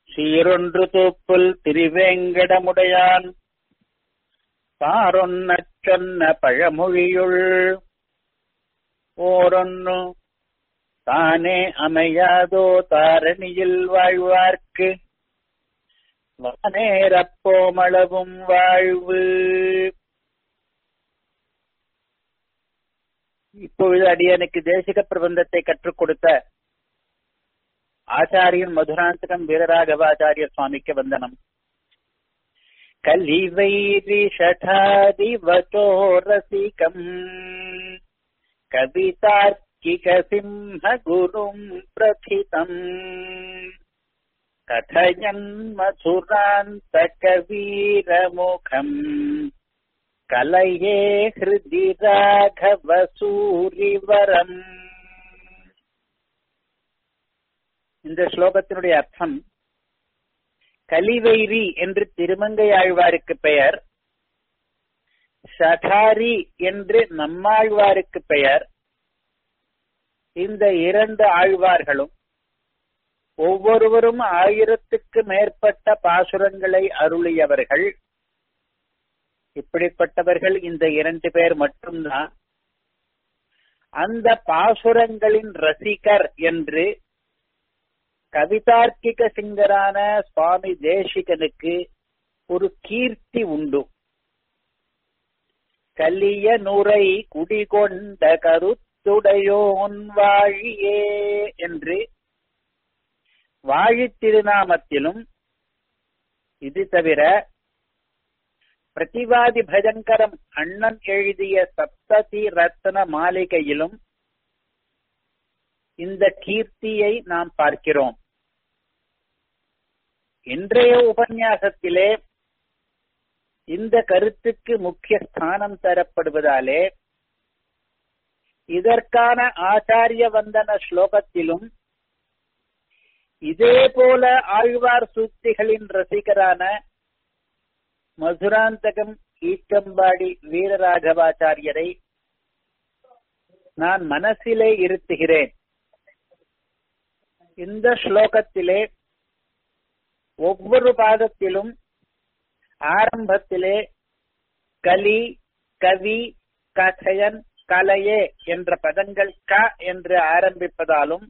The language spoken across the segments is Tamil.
சீரொன்று தூப்புல் திருவேங்கடமுடையான் பாரொன்னச் சொன்ன பழமொழியுள் ஓரொன்னு தானே அமையாதோ தாரணியில் வாழ்வார்க்கு வானேரப்போமளவும் வாழ்வு இப்பொழுது அடியனுக்கு தேசிக பிரபந்தத்தை கற்றுக் கொடுத்த ஆச்சாரியன் மதுராந்தகம் வீரராகவாச்சாரிய சுவாமிக்கு வந்தனம் கலிவைரி ஷடாதிவச்சோ ரசிகம் கவிதார்க்கிக சிம்ஹ குரும் பிரதிதம் கதயன் மதுராந்த கவீரமுகம் கலையே ஹிருதி ராகவ சூரிவரம் இந்த ஸ்லோகத்தினுடைய அர்த்தம் கலிவைரி என்று திருமங்கை ஆழ்வாருக்கு பெயர் சகாரி என்று நம்மாழ்வாருக்கு பெயர் இந்த இரண்டு ஆழ்வார்களும் ஒவ்வொருவரும் ஆயிரத்துக்கு மேற்பட்ட பாசுரங்களை அருளியவர்கள் இப்படிப்பட்டவர்கள் இந்த இரண்டு பேர் மட்டும்தான் அந்த பாசுரங்களின் ரசிகர் என்று கவிதார்க்கிக சிங்கரான சுவாமி தேசிகனுக்கு ஒரு கீர்த்தி உண்டு கலிய நுரை குடிகொண்ட கருத்துடையோன் வாழியே என்று வாழி திருநாமத்திலும் இது தவிர பிரதிவாதி பஜங்கரம் அண்ணன் எழுதிய சப்ததி ரத்ன மாளிகையிலும் இந்த கீர்த்தியை நாம் பார்க்கிறோம் இன்றைய உபன்யாசத்திலே இந்த கருத்துக்கு முக்கிய ஸ்தானம் தரப்படுவதாலே இதற்கான ஆச்சாரிய வந்தன ஸ்லோகத்திலும் இதே போல ஆழ்வார் சூக்திகளின் ரசிகரான மதுராந்தகம் ஈக்கம்பாடி வீரராகவாச்சாரியரை நான் மனசிலே இருத்துகிறேன் இந்த ஸ்லோகத்திலே ஒவ்வொரு பாதத்திலும் ஆரம்பத்திலே கலி கவி கதையன் கலையே என்ற பதங்கள் க என்று ஆரம்பிப்பதாலும்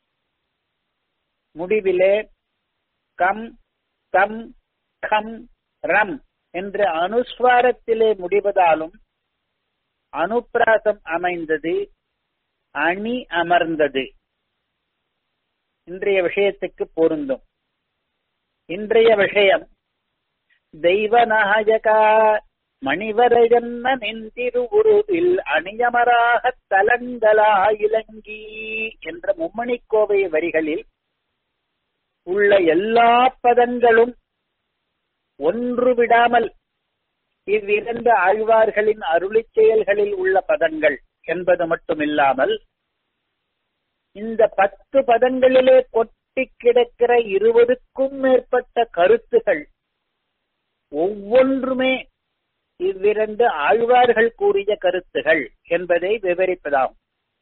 முடிவிலே கம் கம் கம் ரம் என்று அனுஸ்வாரத்திலே முடிவதாலும் அனுப்பிராசம் அமைந்தது அணி அமர்ந்தது இன்றைய விஷயத்துக்கு பொருந்தும் இன்றைய விஷயம் தெய்வநாயகா மணிவரையன்ன நின்றிருவுருவில் அணியமராக தலங்களா இலங்கி என்ற மும்மணிக்கோவை வரிகளில் உள்ள எல்லா பதங்களும் ஒன்று விடாமல் இவ்விரண்டு ஆழ்வார்களின் அருளிச் செயல்களில் உள்ள பதங்கள் என்பது மட்டுமில்லாமல் இந்த பத்து பதங்களிலே கொட்டி கிடக்கிற இருபதுக்கும் மேற்பட்ட கருத்துகள் ஒவ்வொன்றுமே இவ்விரண்டு ஆழ்வார்கள் கூறிய கருத்துகள் என்பதை விவரிப்பதாகும்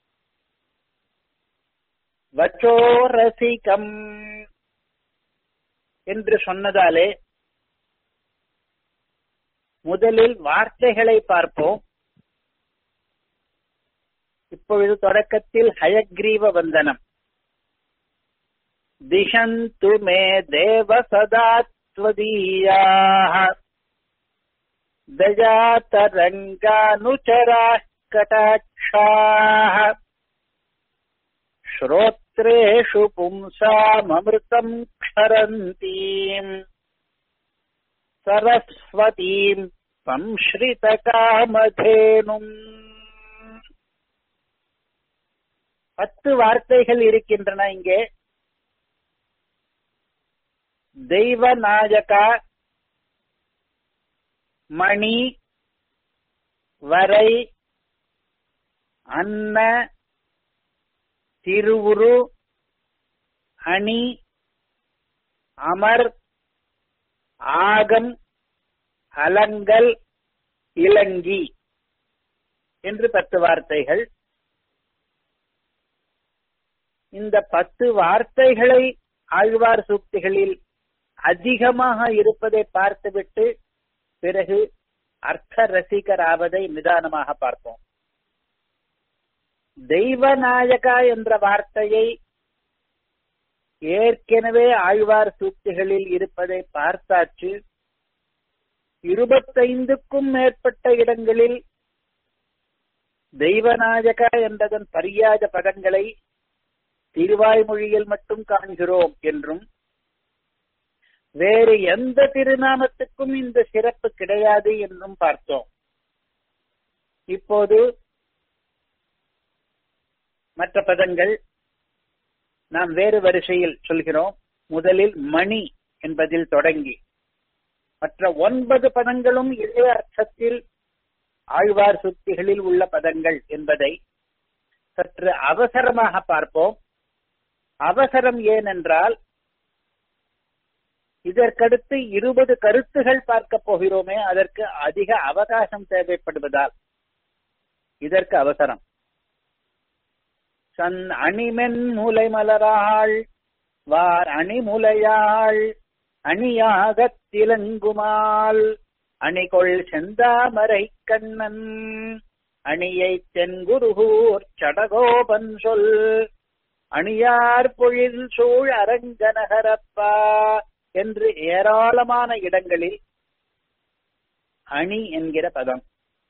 வச்சோ ரசிகம் என்று சொன்னதாலே முதலில் வார்த்தைகளை பார்ப்போம் இப்பொழுது தொடக்கத்தில் ஹயக்ரீவ வந்தனம் திஷந்து மே தேவ சதாத்வதீயாக தஜாதரங்கானுச்சரா கடாட்சாः श्रोत्रेषु पुंसाममृतम् क्षरन्तीम् சரஸ்வதீம் சம்ஸ்ரித காமதேனும் பத்து வார்த்தைகள் இருக்கின்றன இங்கே தெய்வநாயகா மணி வரை அன்ன திருவுரு அணி அமர் ஆகம் அலங்கல் இலங்கி என்று பத்து வார்த்தைகள் இந்த பத்து வார்த்தைகளை ஆழ்வார் சூக்திகளில் அதிகமாக இருப்பதை பார்த்துவிட்டு பிறகு அர்த்த ரசிகராவதை நிதானமாக பார்ப்போம் தெய்வநாயகா என்ற வார்த்தையை ஏற்கனவே ஆழ்வார் சூக்திகளில் இருப்பதை பார்த்தாச்சு இருபத்தைந்துக்கும் மேற்பட்ட இடங்களில் தெய்வநாயகா என்பதன் பரியாஜ பதங்களை திருவாய்மொழியில் மட்டும் காண்கிறோம் என்றும் வேறு எந்த திருநாமத்துக்கும் இந்த சிறப்பு கிடையாது என்றும் பார்த்தோம் இப்போது மற்ற பதங்கள் நாம் வேறு வரிசையில் சொல்கிறோம் முதலில் மணி என்பதில் தொடங்கி மற்ற ஒன்பது பதங்களும் இதே அர்த்தத்தில் ஆழ்வார் சுத்திகளில் உள்ள பதங்கள் என்பதை சற்று அவசரமாக பார்ப்போம் அவசரம் ஏனென்றால் இதற்கடுத்து இருபது கருத்துகள் பார்க்க போகிறோமே அதற்கு அதிக அவகாசம் தேவைப்படுவதால் இதற்கு அவசரம் சன் அணிமென் மூலை மலராள் வார் அணிமுலையாள் அணியாகத் திலங்குமால் அணிகொள் செந்தாமரை கண்ணன் அணியை தென்குருகூர் சடகோபன் சொல் அணியார் பொழில் சூழ் அரங்கநகரப்பா என்று ஏராளமான இடங்களில் அணி என்கிற பதம்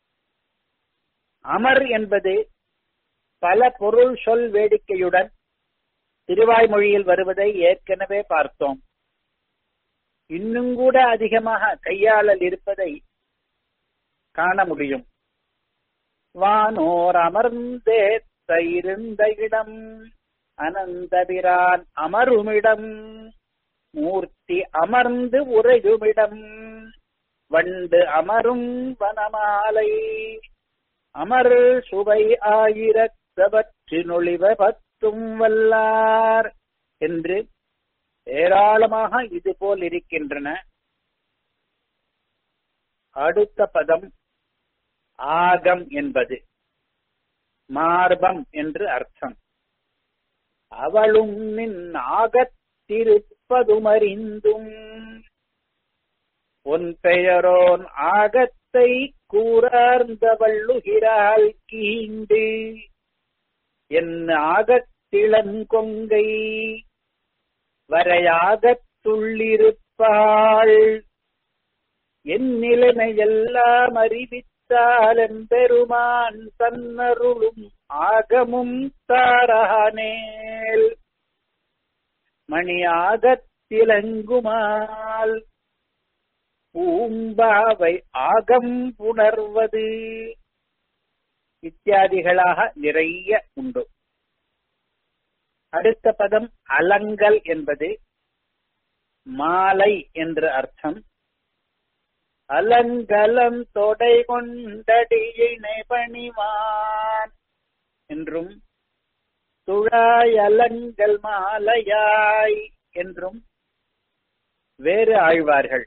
அமர் என்பது பல பொருள் சொல் வேடிக்கையுடன் திருவாய்மொழியில் வருவதை ஏற்கனவே பார்த்தோம் இன்னும் கூட அதிகமாக கையாளல் இருப்பதை காண முடியும் வானோர் அமர்ந்தேத்த இருந்த இடம் அனந்தபிரான் அமருமிடம் மூர்த்தி அமர்ந்து உரையுமிடம் வண்டு அமரும் வனமாலை அமர் சுவை ஆயிரத்தவற்றினொழிவ பத்தும் வல்லார் என்று ஏராளமாக இது போல் இருக்கின்றன அடுத்த பதம் ஆகம் என்பது மார்பம் என்று அர்த்தம் அவளும் நின் ஆகத்திருப்பதுமறிந்தும் உன் பெயரோன் ஆகத்தை கூறார்ந்த வள்ளுகிறாள் கீண்டு என் ஆகத்திளங்கொங்கை வரையாகத் துள்ளிருப்பாள் என் நிலைமையெல்லாம் அறிவித்தால் பெருமான் தன்னருளும் ஆகமும் தாரானேல் மணியாகத் திலங்குமால் பூம்பாவை ஆகம் உணர்வது இத்தியாதிகளாக நிறைய உண்டு அடுத்த பதம் அலங்கல் என்பது மாலை என்று அர்த்தம் அலங்கலம் தொடை கொண்டடியினை பணிவான் என்றும் துழாய் அலங்கல் மாலையாய் என்றும் வேறு ஆழ்வார்கள்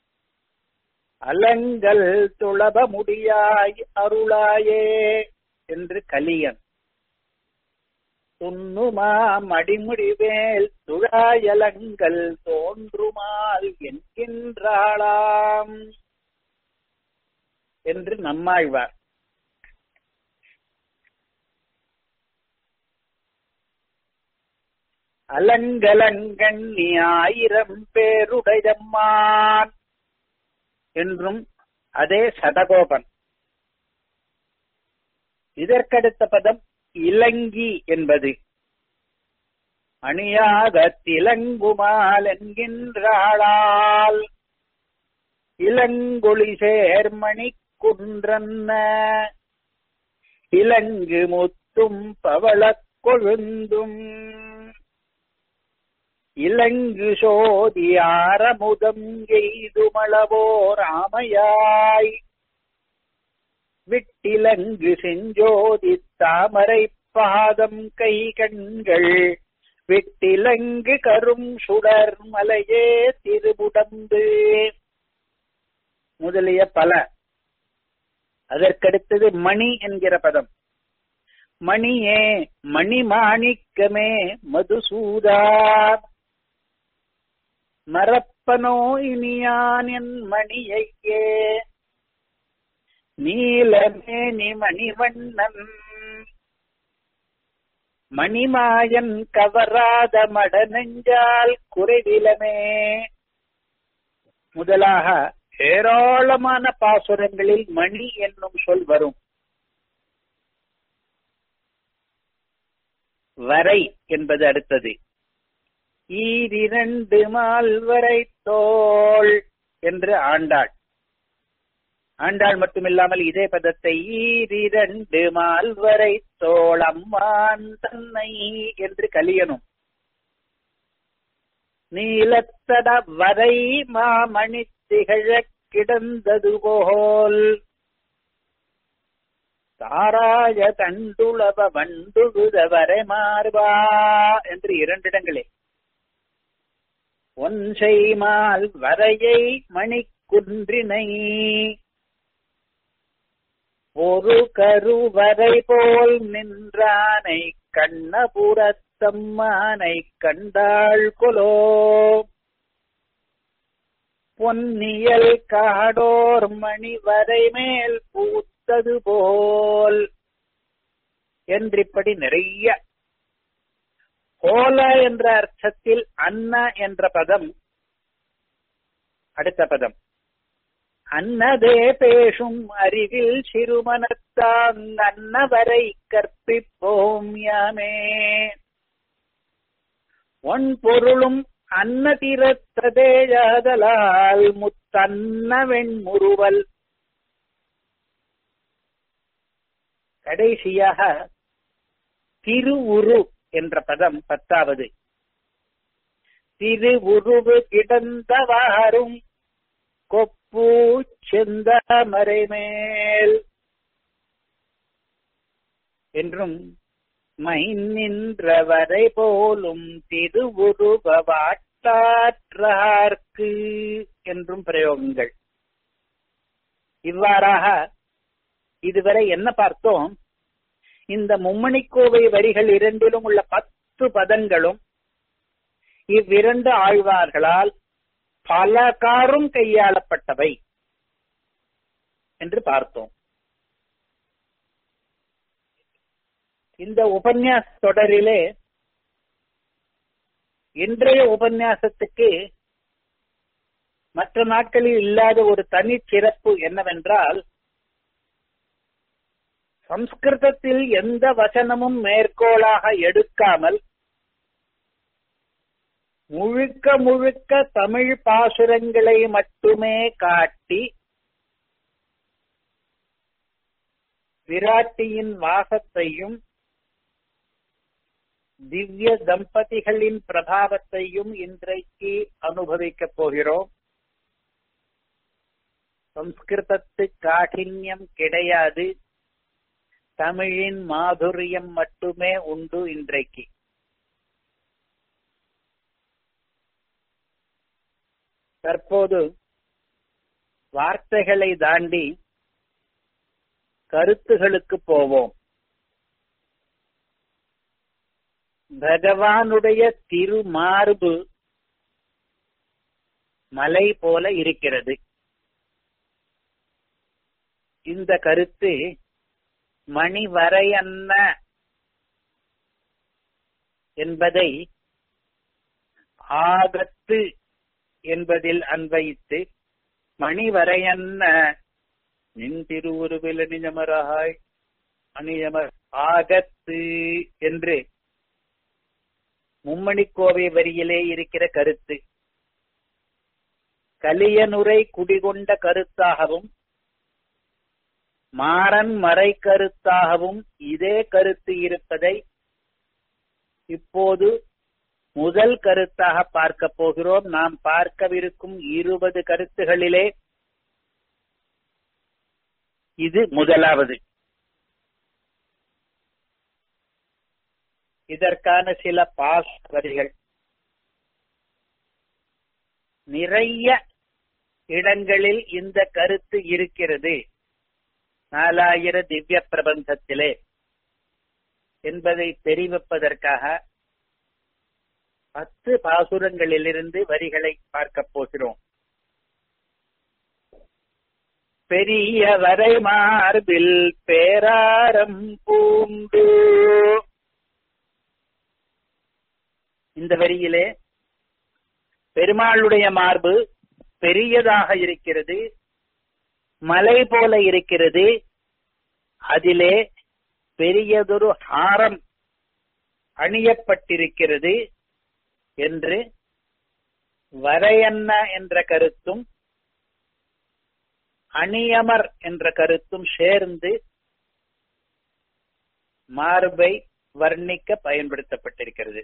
அலங்கல் துளப முடியாய் அருளாயே என்று கலியன் துண்ணுமா மடிமுடிவேல் துழாயலங்கள் தோன்றுமால் என்கின்றாளாம் என்று நம்மாழ்வார் அலங்கலங்கண்ணி ஆயிரம் பேருடையம்மான் என்றும் அதே சடகோபன் இதற்கடுத்த பதம் இலங்கி என்பது அணியாக திலங்குமால் என்கின்றாளால் இளங்கொழி சேர்மணி குன்றன்ன இலங்கு முத்தும் பவளக் கொழுந்தும் இலங்கு சோதி ஆரமுதம் எய்துமளவோ ராமையாய் விட்டிலங்கு செஞ்சோதி தாமரை பாதம் கை கண்கள் விட்டிலங்கு கரும் சுடர் மலையே திருமுடம்பு முதலிய பல அதற்கடுத்தது மணி என்கிற பதம் மணியே மணிமாணிக்கமே மதுசூதா மறப்பனோ இனியான் என் மணியையே நீலமேனி மணிவண்ணன் மணிமாயன் கவராத மட நெஞ்சால் குறைவிலமே முதலாக ஏராளமான பாசுரங்களில் மணி என்னும் சொல் வரும் வரை என்பது அடுத்தது ஈரிரண்டு மால்வரை தோள் என்று ஆண்டாள் ஆண்டாள் மட்டுமில்லாமல் இதே பதத்தை ஈரிரண்டு மால்வரை தோள் அம்மான் தன்னை என்று கலியனும் நீலத்தட வரை மாமணி திகழ கிடந்தது போல் தாராய தண்டுளவ வண்டுழுத வரை மார்பா என்று இரண்டிடங்களே ஒன்சை மால் வரையை மணிக்குன்றினை ஒரு கருவறை போல் நின்றானை கண்ணபுரத்தம்மானை கண்டாள் கொலோ பொன்னியல் காடோர் மணி வரை மேல் பூத்தது போல் என்றிப்படி நிறைய கோல என்ற அர்த்தத்தில் அன்ன என்ற பதம் அடுத்த பதம் அன்னதே பேசும் அறிவில் சிறுமனத்தாங் அன்னவரை கற்பிப்போம் யாமே ஒன் பொருளும் அன்னதிரத்ததேயாதலால் முத்தன்ன வெண்முறுவல் கடைசியாக திருவுரு என்ற பதம் பத்தாவது திருவுருவு கிடந்தவாறும் கொப்பு செந்தாமரை மேல் என்றும் மை நின்றவரை போலும் திருவுருவ வாட்டாற்றார்க்கு என்றும் பிரயோகங்கள் இவ்வாறாக இதுவரை என்ன பார்த்தோம் இந்த மும்மணிக்கோவை வரிகள் இரண்டிலும் உள்ள பத்து பதங்களும் இவ்விரண்டு ஆழ்வார்களால் பல காரும் கையாளப்பட்டவை என்று பார்த்தோம் இந்த உபன்யாச தொடரிலே இன்றைய உபன்யாசத்துக்கு மற்ற நாட்களில் இல்லாத ஒரு தனி சிறப்பு என்னவென்றால் சம்ஸ்கிருதத்தில் எந்த வசனமும் மேற்கோளாக எடுக்காமல் முழுக்க முழுக்க தமிழ் பாசுரங்களை மட்டுமே காட்டி விராட்டியின் வாசத்தையும் திவ்ய தம்பதிகளின் பிரபாவத்தையும் இன்றைக்கு அனுபவிக்கப் போகிறோம் சம்ஸ்கிருதத்து காഠின்யம் கிடையாது தமிழின் மாதுரியம் மட்டுமே உண்டு இன்றைக்கு தற்போது வார்த்தைகளை தாண்டி கருத்துகளுக்கு போவோம் பகவானுடைய திருமார்பு மலை போல இருக்கிறது இந்த கருத்து மணி வரையன்ன என்பதை ஆகத்து என்பதில் அன்வைத்து மணி வரையன்ன நின் திருவுருவில் நிஜமராய் அணியமர் ஆகத்து என்று மும்மணிக்கோவை வரியிலே இருக்கிற கருத்து கலியனுரை குடிகொண்ட கருத்தாகவும் மாறன் மறை கருத்தாகவும் இதே கருத்து இருப்பதை இப்போது முதல் கருத்தாக பார்க்க போகிறோம் நாம் பார்க்கவிருக்கும் இருபது கருத்துகளிலே இது முதலாவது இதற்கான சில பாஸ் வரிகள் நிறைய இடங்களில் இந்த கருத்து இருக்கிறது நாலாயிர திவ்ய பிரபந்தத்திலே என்பதை தெரிவிப்பதற்காக பத்து பாசுரங்களிலிருந்து வரிகளை பார்க்கப் போகிறோம் பெரிய வரை மார்பில் பேராரம் பூண்டு இந்த வரியிலே பெருமாளுடைய மார்பு பெரியதாக இருக்கிறது மலை போல இருக்கிறது அதிலே பெரியதொரு ஹாரம் அணியப்பட்டிருக்கிறது என்று வரையன்ன என்ற கருத்தும் அணியமர் என்ற கருத்தும் சேர்ந்து மார்பை வர்ணிக்க பயன்படுத்தப்பட்டிருக்கிறது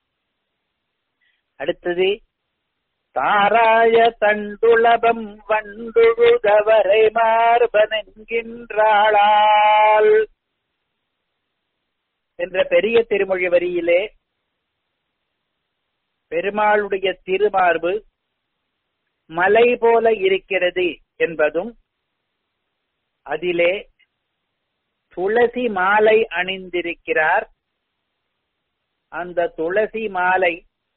அடுத்தது தாராய தண்டுளபம் வண்டுழுதவரை மார்பன் என்கின்றாளால் என்ற பெரிய திருமொழி வரியிலே பெருமாளுடைய திருமார்பு மலை போல இருக்கிறது என்பதும் அதிலே துளசி மாலை அணிந்திருக்கிறார் அந்த துளசி மாலை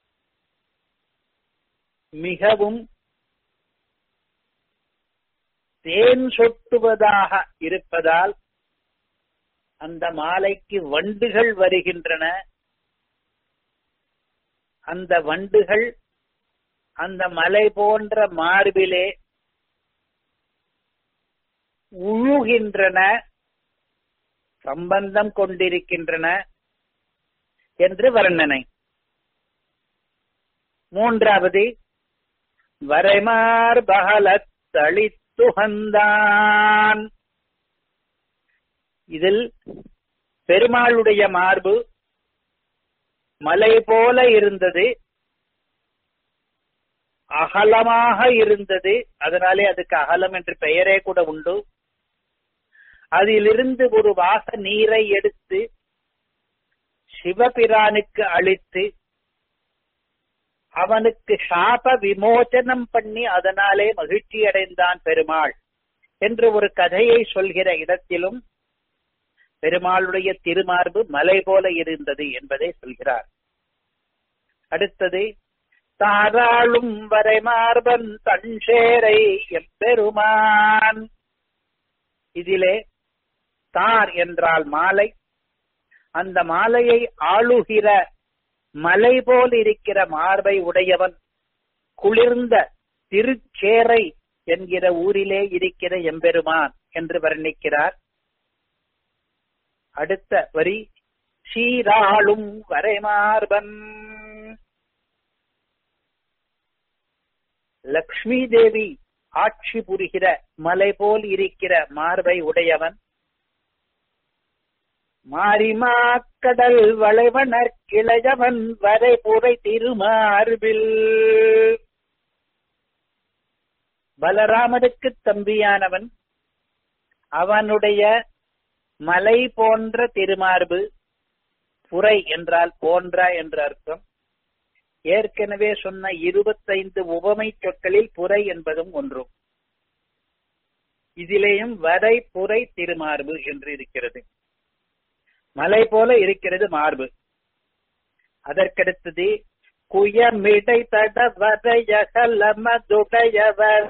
மிகவும் தேன் சொட்டுவதாக இருப்பதால் அந்த மாலைக்கு வண்டுகள் வருகின்றன அந்த வண்டுகள் அந்த மலை போன்ற மார்பிலே உழுகின்றன சம்பந்தம் கொண்டிருக்கின்றன என்று வர்ணனை மூன்றாவது வரைமார் பகலத் தளித்துகந்தான் இதில் பெருமாளுடைய மார்பு மலை போல இருந்தது அகலமாக இருந்தது அதனாலே அதுக்கு அகலம் என்று பெயரே கூட உண்டு அதிலிருந்து ஒரு வாச நீரை எடுத்து சிவபிரானுக்கு அளித்து அவனுக்கு சாப விமோச்சனம் பண்ணி அதனாலே மகிழ்ச்சி அடைந்தான் பெருமாள் என்று ஒரு கதையை சொல்கிற இடத்திலும் பெருமாளுடைய திருமார்பு மலை போல இருந்தது என்பதை சொல்கிறார் அடுத்தது தாராளும் வரை மார்பன் தன்சேரை எம்பெருமான் இதிலே தார் என்றால் மாலை அந்த மாலையை ஆளுகிற மலை போல் இருக்கிற மார்பை உடையவன் குளிர்ந்த திருச்சேரை என்கிற ஊரிலே இருக்கிற எம்பெருமான் என்று வர்ணிக்கிறார் அடுத்த வரி சீராளும் வரைமார்பன் லக்ஷ்மி தேவி ஆட்சி புரிகிற மலை போல் இருக்கிற மார்பை உடையவன் மாரிமாக்கடல் வளைவனர் கிளையவன் வரை புரை திருமார்பில் பலராமனுக்கு தம்பியானவன் அவனுடைய மலை போன்ற திருமார்பு புரை என்றால் போன்ற என்ற அர்த்தம் ஏற்கனவே சொன்ன இருபத்தைந்து உவமை சொற்களில் புரை என்பதும் ஒன்றும் இதிலேயும் வரை புரை திருமார்பு என்று இருக்கிறது மலை போல இருக்கிறது மார்பு அதற்கடுத்தது குயமிடை தட வரையகலமதுடையவர்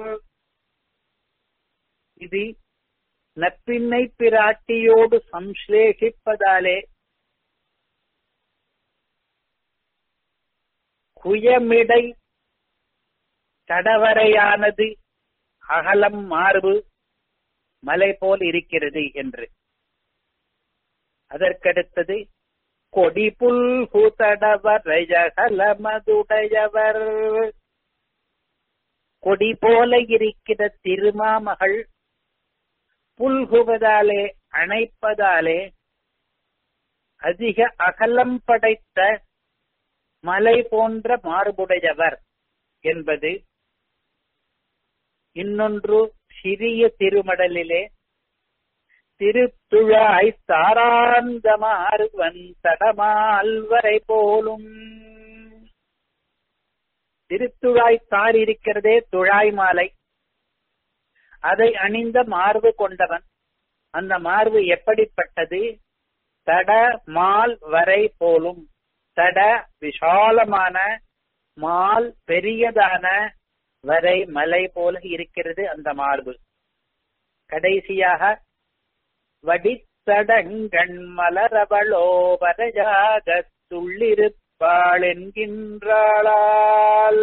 இது நப்பின்னை பிராட்டியோடு சம்ஸ்லேஷிப்பதாலே குயமிடை தடவரையானது அகலம் மார்பு மலை போல் இருக்கிறது என்று அதற்கடுத்தது கொடி புல் மதுடையவர் கொடி போல இருக்கிற திருமாமகள் புல்குவதாலே அணைப்பதாலே அதிக அகலம் படைத்த மலை போன்ற மார்புடையவர் என்பது இன்னொன்று சிறிய திருமடலிலே திருத்துழாய் தாராந்தமார்வன் தடமால்வரை போலும் திருத்துழாய் தார் இருக்கிறதே துழாய் மாலை அதை அணிந்த மார்பு கொண்டவன் அந்த மார்பு எப்படிப்பட்டது தட மால் வரை போலும் தட விஷாலமான மால் பெரியதான வரை மலை போல இருக்கிறது அந்த மார்பு கடைசியாக வடித்தடங்கண் மலரவளோ வரஜாக துள்ளிருப்பாள் என்கின்றாளால்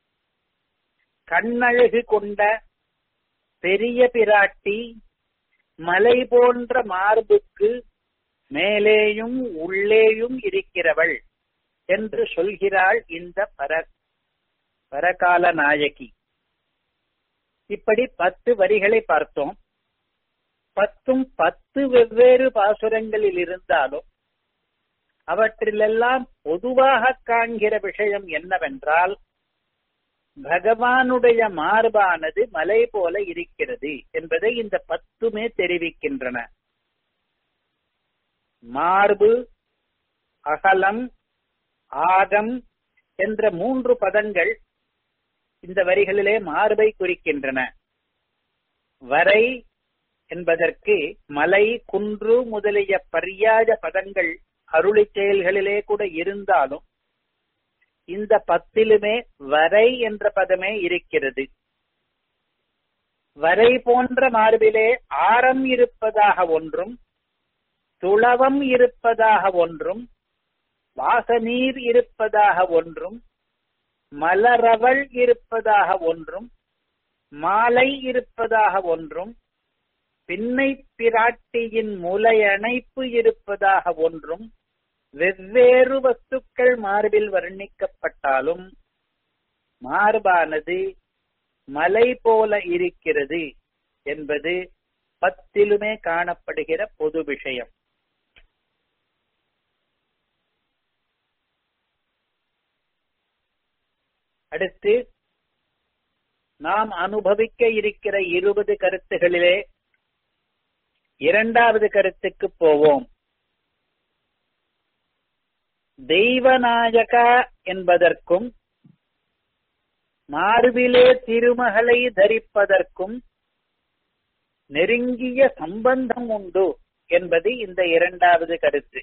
கண்ணழகு கொண்ட பெரிய பிராட்டி மலை போன்ற மார்புக்கு மேலேயும் உள்ளேயும் இருக்கிறவள் என்று சொல்கிறாள் இந்த பர பரகால நாயகி இப்படி பத்து வரிகளை பார்த்தோம் பத்தும் பத்து வெவ்வேறு பாசுரங்களில் இருந்தாலும் அவற்றிலெல்லாம் பொதுவாக காண்கிற விஷயம் என்னவென்றால் பகவானுடைய மார்பானது மலை போல இருக்கிறது என்பதை இந்த பத்துமே தெரிவிக்கின்றன மார்பு அகலம் ஆகம் என்ற மூன்று பதங்கள் இந்த வரிகளிலே மார்பை குறிக்கின்றன வரை என்பதற்கு மலை குன்று முதலிய பரியாஜ பதங்கள் அருளி செயல்களிலே கூட இருந்தாலும் இந்த பத்திலுமே வரை என்ற பதமே இருக்கிறது வரை போன்ற மார்பிலே ஆரம் இருப்பதாக ஒன்றும் துளவம் இருப்பதாக ஒன்றும் வாசநீர் இருப்பதாக ஒன்றும் மலரவள் இருப்பதாக ஒன்றும் மாலை இருப்பதாக ஒன்றும் பின்னை பிராட்டியின் முலையணைப்பு இருப்பதாக ஒன்றும் வெவ்வேறு வஸ்துக்கள் மார்பில் வர்ணிக்கப்பட்டாலும் மார்பானது மலை போல இருக்கிறது என்பது பத்திலுமே காணப்படுகிற பொது விஷயம் அடுத்து நாம் அனுபவிக்க இருக்கிற இருபது கருத்துகளிலே இரண்டாவது கருத்துக்கு போவோம் தெய்வநாயகா என்பதற்கும் மார்பிலே திருமகளை தரிப்பதற்கும் நெருங்கிய சம்பந்தம் உண்டு என்பது இந்த இரண்டாவது கருத்து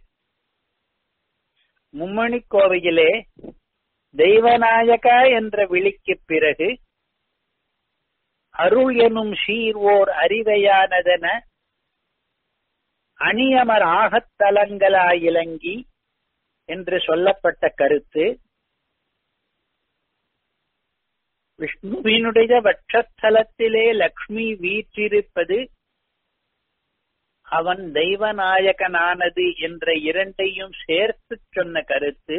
மும்மணி கோவையிலே தெய்வநாயகா என்ற விழிக்கு பிறகு அருள் எனும் ஷீர் ஓர் அறிவையானதென அணியமர் ஆகத்தலங்களாயிலங்கி என்று சொல்லப்பட்ட கருத்து விஷ்ணுவினுடைய வட்சஸ்தலத்திலே லக்ஷ்மி வீற்றிருப்பது அவன் தெய்வநாயகனானது என்ற இரண்டையும் சேர்த்து சொன்ன கருத்து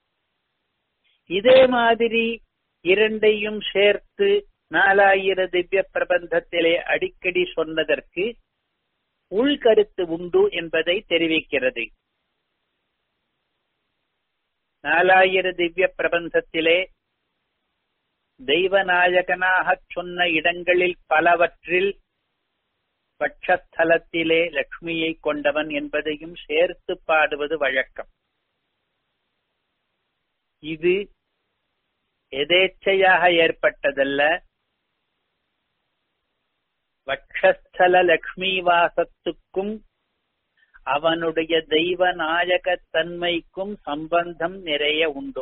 இதே மாதிரி இரண்டையும் சேர்த்து நாலாயிர திவ்ய பிரபந்தத்திலே அடிக்கடி சொன்னதற்கு உள்கருத்து உண்டு என்பதை தெரிவிக்கிறது நாலாயிர திவ்ய பிரபந்தத்திலே தெய்வநாயகனாக சொன்ன இடங்களில் பலவற்றில் பட்சஸ்தலத்திலே லக்ஷ்மியை கொண்டவன் என்பதையும் சேர்த்து பாடுவது வழக்கம் இது எதேச்சையாக ஏற்பட்டதல்ல வட்சஸ்தல லக்ஷ்மி வாசத்துக்கும் அவனுடைய தெய்வ நாயக தன்மைக்கும் சம்பந்தம் நிறைய உண்டு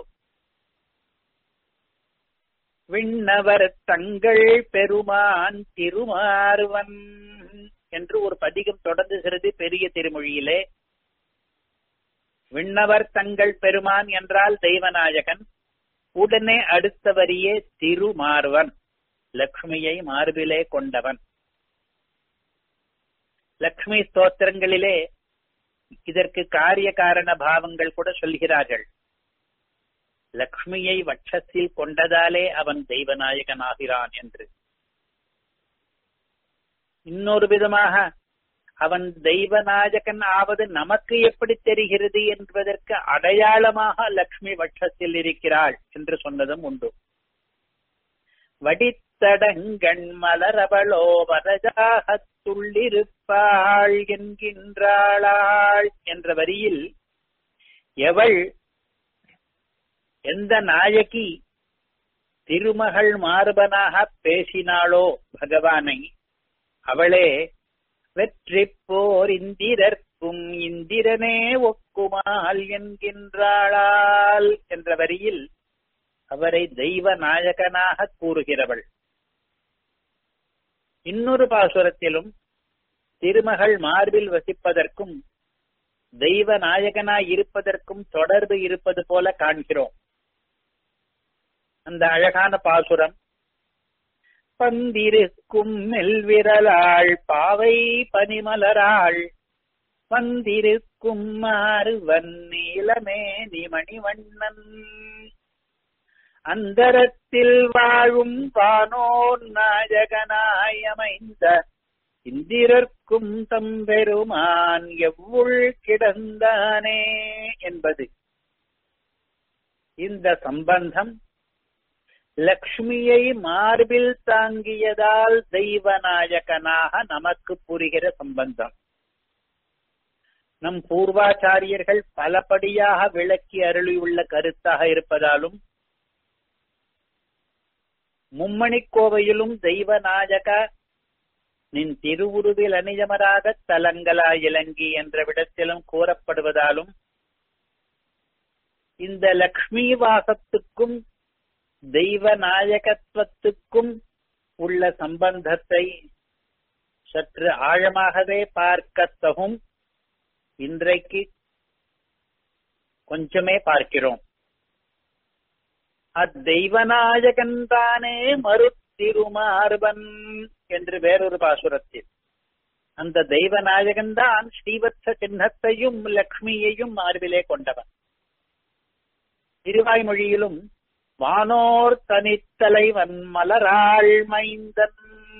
விண்ணவர் தங்கள் பெருமான் திருமார்வன் என்று ஒரு பதிகம் தொடங்குகிறது பெரிய திருமொழியிலே விண்ணவர் தங்கள் பெருமான் என்றால் தெய்வநாயகன் உடனே அடுத்த வரியே திருமார்வன் லக்ஷ்மியை மார்பிலே கொண்டவன் லக்ஷ்மி ஸ்தோத்திரங்களிலே இதற்கு காரிய காரண பாவங்கள் கூட சொல்கிறார்கள் லக்ஷ்மியை வட்சத்தில் கொண்டதாலே அவன் தெய்வநாயகன் ஆகிறான் என்று இன்னொரு விதமாக அவன் தெய்வநாயகன் ஆவது நமக்கு எப்படி தெரிகிறது என்பதற்கு அடையாளமாக லக்ஷ்மி வட்சத்தில் இருக்கிறாள் என்று சொன்னதும் உண்டு வடித்தடங்கண் மலரவளோ வரஜாக துள்ளிருப்பாள் என்கின்றாளாள் என்ற வரியில் எவள் எந்த நாயகி திருமகள் மார்பனாக பேசினாளோ பகவானை அவளே வெற்றி போர் இந்திரர் இந்திரர்க்கும் இந்திரனே ஒக்குமால் என்கின்றாளால் என்ற வரியில் அவரை தெய்வ நாயகனாக கூறுகிறவள் இன்னொரு பாசுரத்திலும் திருமகள் மார்பில் வசிப்பதற்கும் தெய்வ நாயகனாய் இருப்பதற்கும் தொடர்பு இருப்பது போல காண்கிறோம் அந்த அழகான பாசுரம் பந்திருக்கும் நெல்விரலாள் பாவை பனிமலராள் வந்திருக்கும் மாறுவன் நீலமே நிமணிவண்ணன் அந்தரத்தில் வாழும் வானோர் நாயகனாய் அமைந்த இந்திரர்க்கும் தம்பெருமான் எவ்வுள் கிடந்தானே என்பது இந்த சம்பந்தம் லக்ஷ்மியை மார்பில் தாங்கியதால் தெய்வநாயகனாக நமக்கு புரிகிற சம்பந்தம் நம் பூர்வாச்சாரியர்கள் பலபடியாக விளக்கி அருளியுள்ள கருத்தாக இருப்பதாலும் மும்மணிக் கோவையிலும் தெய்வநாயக நின் திருவுருவில் அணியமராக தலங்களா இலங்கி என்ற விடத்திலும் கூறப்படுவதாலும் இந்த லக்ஷ்மி வாசத்துக்கும் தெய்வ நாயகத்துவத்துக்கும் உள்ள சம்பந்தத்தை சற்று ஆழமாகவே பார்க்கத்தகும் இன்றைக்கு கொஞ்சமே பார்க்கிறோம் அத்தெய்வநாயகன் தானே மறுத்திருமார்பன் என்று வேறொரு பாசுரத்தில் அந்த தெய்வநாயகன் தான் ஸ்ரீவத்ச சின்னத்தையும் லக்ஷ்மியையும் மார்பிலே கொண்டவன் திருவாய்மொழியிலும் வானோர் தனித்தலைவன் மலராள் மைந்தன்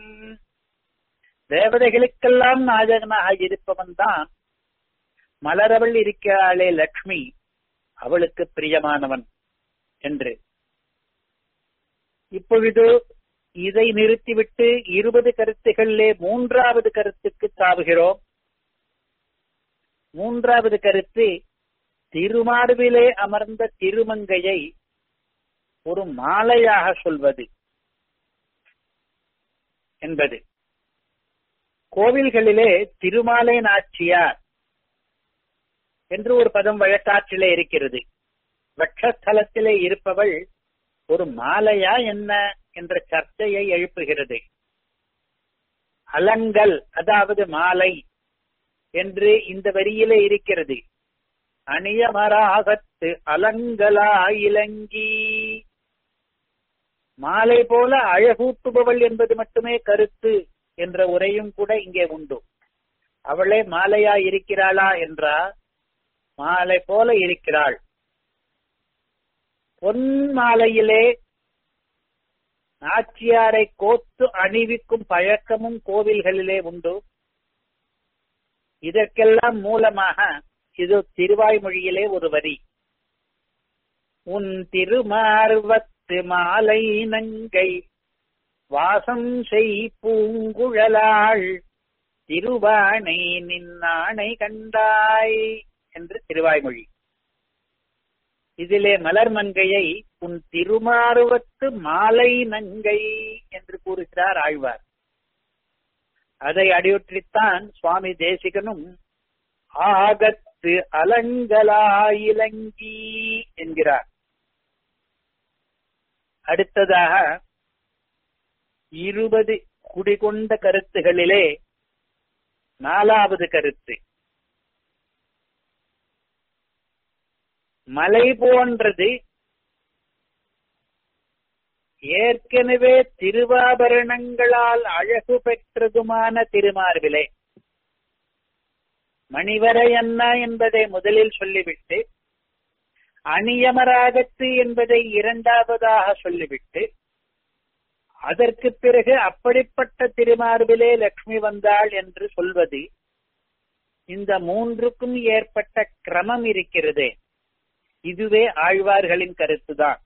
தேவதைகளுக்கெல்லாம் நாயகனாக இருப்பவன் தான் மலரவள் இருக்கிறாளே லக்ஷ்மி அவளுக்கு பிரியமானவன் என்று இப்பொழுது இதை நிறுத்திவிட்டு இருபது கருத்துகளிலே மூன்றாவது கருத்துக்கு தாவுகிறோம் மூன்றாவது கருத்து திருமார்பிலே அமர்ந்த திருமங்கையை ஒரு மாலையாக சொல்வது என்பது கோவில்களிலே திருமாலை நாச்சியார் என்று ஒரு பதம் வழக்காற்றிலே இருக்கிறது வட்சஸ்தலத்திலே இருப்பவள் ஒரு மாலையா என்ன என்ற சர்ச்சையை எழுப்புகிறது அலங்கல் அதாவது மாலை என்று இந்த வரியிலே இருக்கிறது அணியமராகத்து அலங்கலா இலங்கி மாலை போல அழகூட்டுபவள் என்பது மட்டுமே கருத்து என்ற உரையும் கூட இங்கே உண்டு அவளே மாலையா இருக்கிறாளா என்றா மாலை போல இருக்கிறாள் பொன் மாலையிலே நாச்சியாரை கோத்து அணிவிக்கும் பழக்கமும் கோவில்களிலே உண்டு இதற்கெல்லாம் மூலமாக இது திருவாய்மொழியிலே ஒரு வரி உன் திருமார்வத்து மாலை நங்கை வாசம் செய் பூங்குழலாள் திருவானை நின்னானை கண்டாய் என்று திருவாய்மொழி இதிலே மலர் மங்கையை உன் திருமார்வத்து மாலை நங்கை என்று கூறுகிறார் ஆழ்வார் அதை அடியொற்றித்தான் சுவாமி தேசிகனும் ஆகத்து அலங்கலாயிலங்கி என்கிறார் அடுத்ததாக இருபது குடிகொண்ட கருத்துகளிலே நாலாவது கருத்து மலை போன்றது ஏற்கனவே திருவாபரணங்களால் அழகு பெற்றதுமான திருமார்பிலே மணிவரை என்ன என்பதை முதலில் சொல்லிவிட்டு அணியமராகத்து என்பதை இரண்டாவதாக சொல்லிவிட்டு அதற்கு பிறகு அப்படிப்பட்ட திருமார்பிலே லக்ஷ்மி வந்தாள் என்று சொல்வது இந்த மூன்றுக்கும் ஏற்பட்ட கிரமம் இருக்கிறதே இதுவே ஆழ்வார்களின் கருத்துதான்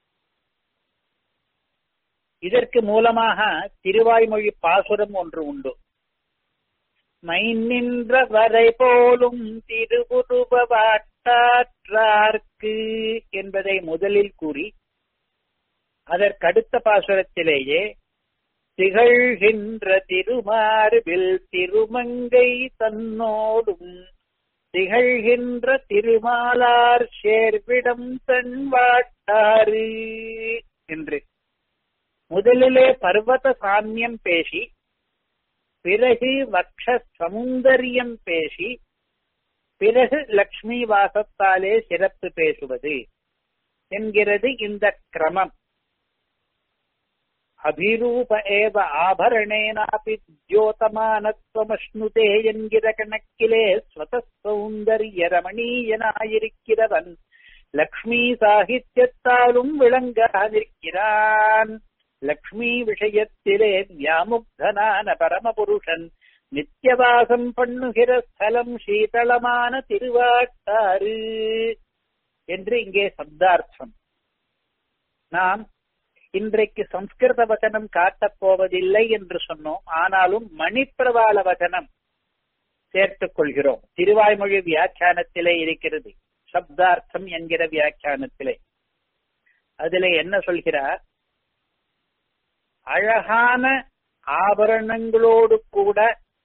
இதற்கு மூலமாக திருவாய்மொழி பாசுரம் ஒன்று உண்டு மை நின்ற வரை போலும் திருவுருவாட்டாற்றார்க்கு என்பதை முதலில் கூறி அதற்கடுத்த பாசுரத்திலேயே திகழ்கின்ற திருமார்பில் திருமங்கை தன்னோடும் திகழ்கின்ற திருமாலார் சேர்விடம் தன்வாட்டாறு என்று முதலிலே பர்வத சாமியம் பேசி பிறகு வக்ஷ சமுந்தரியம் பேசி பிறகு லக்ஷ்மி வாசத்தாலே சிறப்பு பேசுவது என்கிறது இந்த கிரமம் அபிரூப ஏவ ஆபரணேனாபி தியோதமானத்வமஷ்ணுதே என்கிற கணக்கிலே ஸ்வத சௌந்தரிய ரமணீயனாயிருக்கிறவன் லக்ஷ்மி சாகித்யத்தாலும் விளங்காதிருக்கிறான் லக்ஷ்மி விஷயத்திலே வியாமுக்தனான பரமபுருஷன் நித்தியவாசம் பண்ணுகிற ஸ்தலம் சீதளமான திருவாட்டாறு என்று இங்கே சப்தார்த்தம் நாம் இன்றைக்கு சம்ஸ்கிருத வச்சனம் காட்டப் போவதில்லை என்று சொன்னோம் ஆனாலும் மணிப்பிரவாள வச்சனம் சேர்த்துக் கொள்கிறோம் திருவாய்மொழி வியாக்கியானத்திலே இருக்கிறது சப்தார்த்தம் என்கிற வியாக்கியானத்திலே அதுல என்ன சொல்கிறார் அழகான ஆபரணங்களோடு கூட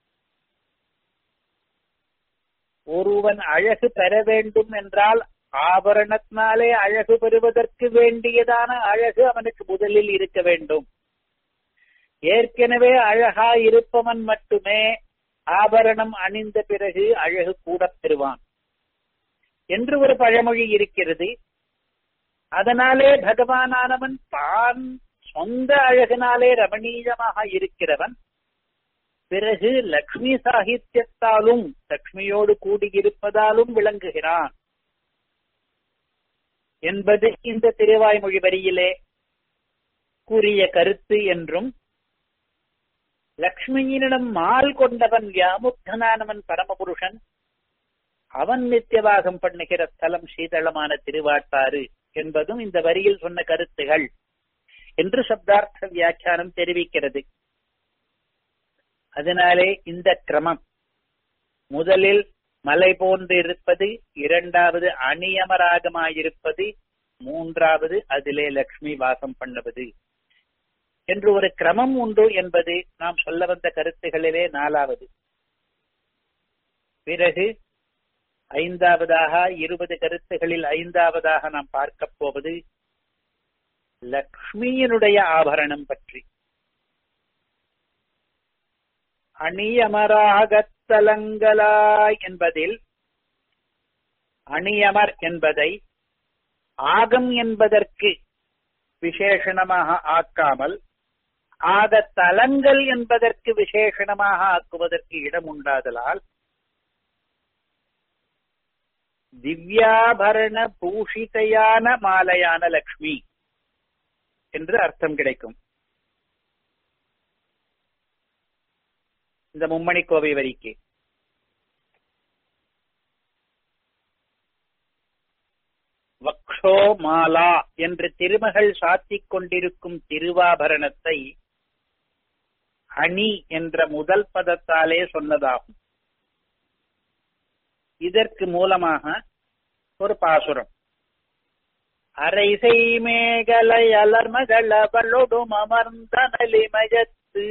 ஒருவன் அழகு பெற வேண்டும் என்றால் ஆபரணத்தினாலே அழகு பெறுவதற்கு வேண்டியதான அழகு அவனுக்கு முதலில் இருக்க வேண்டும் ஏற்கனவே அழகா இருப்பவன் மட்டுமே ஆபரணம் அணிந்த பிறகு அழகு கூட பெறுவான் என்று ஒரு பழமொழி இருக்கிறது அதனாலே பகவானானவன் தான் சொந்த அழகினாலே ரமணீயமாக இருக்கிறவன் பிறகு லக்ஷ்மி சாகித்யத்தாலும் லக்ஷ்மியோடு கூடியிருப்பதாலும் விளங்குகிறான் என்பது இந்த திருவாய்மொழி வரியிலே கூறிய கருத்து என்றும் லக்ஷ்மியினிடம் மால் கொண்டவன் வியாமுக்தனானவன் பரமபுருஷன் அவன் நித்தியவாகம் பண்ணுகிற ஸ்தலம் சீதளமான திருவாட்டாறு என்பதும் இந்த வரியில் சொன்ன கருத்துகள் என்று சப்தார்த்த வியாக்கியானம் தெரிவிக்கிறது அதனாலே இந்த கிரமம் முதலில் மலை போன்று இருப்பது இரண்டாவது அநியமராகமாயிருப்பது மூன்றாவது அதிலே லக்ஷ்மி வாசம் பண்ணுவது என்று ஒரு கிரமம் உண்டு என்பது நாம் சொல்ல வந்த கருத்துகளிலே நாலாவது பிறகு ஐந்தாவதாக இருபது கருத்துகளில் ஐந்தாவதாக நாம் பார்க்க போவது லக்ஷ்மியினுடைய ஆபரணம் பற்றி அணியமராகத்தலங்களாய் என்பதில் அணியமர் என்பதை ஆகம் என்பதற்கு விசேஷணமாக ஆக்காமல் ஆக தலங்கள் என்பதற்கு விசேஷணமாக ஆக்குவதற்கு இடம் உண்டாதலால் திவ்யாபரண பூஷிதையான மாலையான லக்ஷ்மி என்று அர்த்தம் கிடைக்கும் இந்த மும்மணி கோவை வரிக்கு வக்ஷோ மாலா என்று திருமகள் சாத்திக் கொண்டிருக்கும் திருவாபரணத்தை அணி என்ற முதல் பதத்தாலே சொன்னதாகும் இதற்கு மூலமாக ஒரு பாசுரம் அரைசை மேகலை அலர்மகளவளொடும் அமர்ந்தனலிமயத்து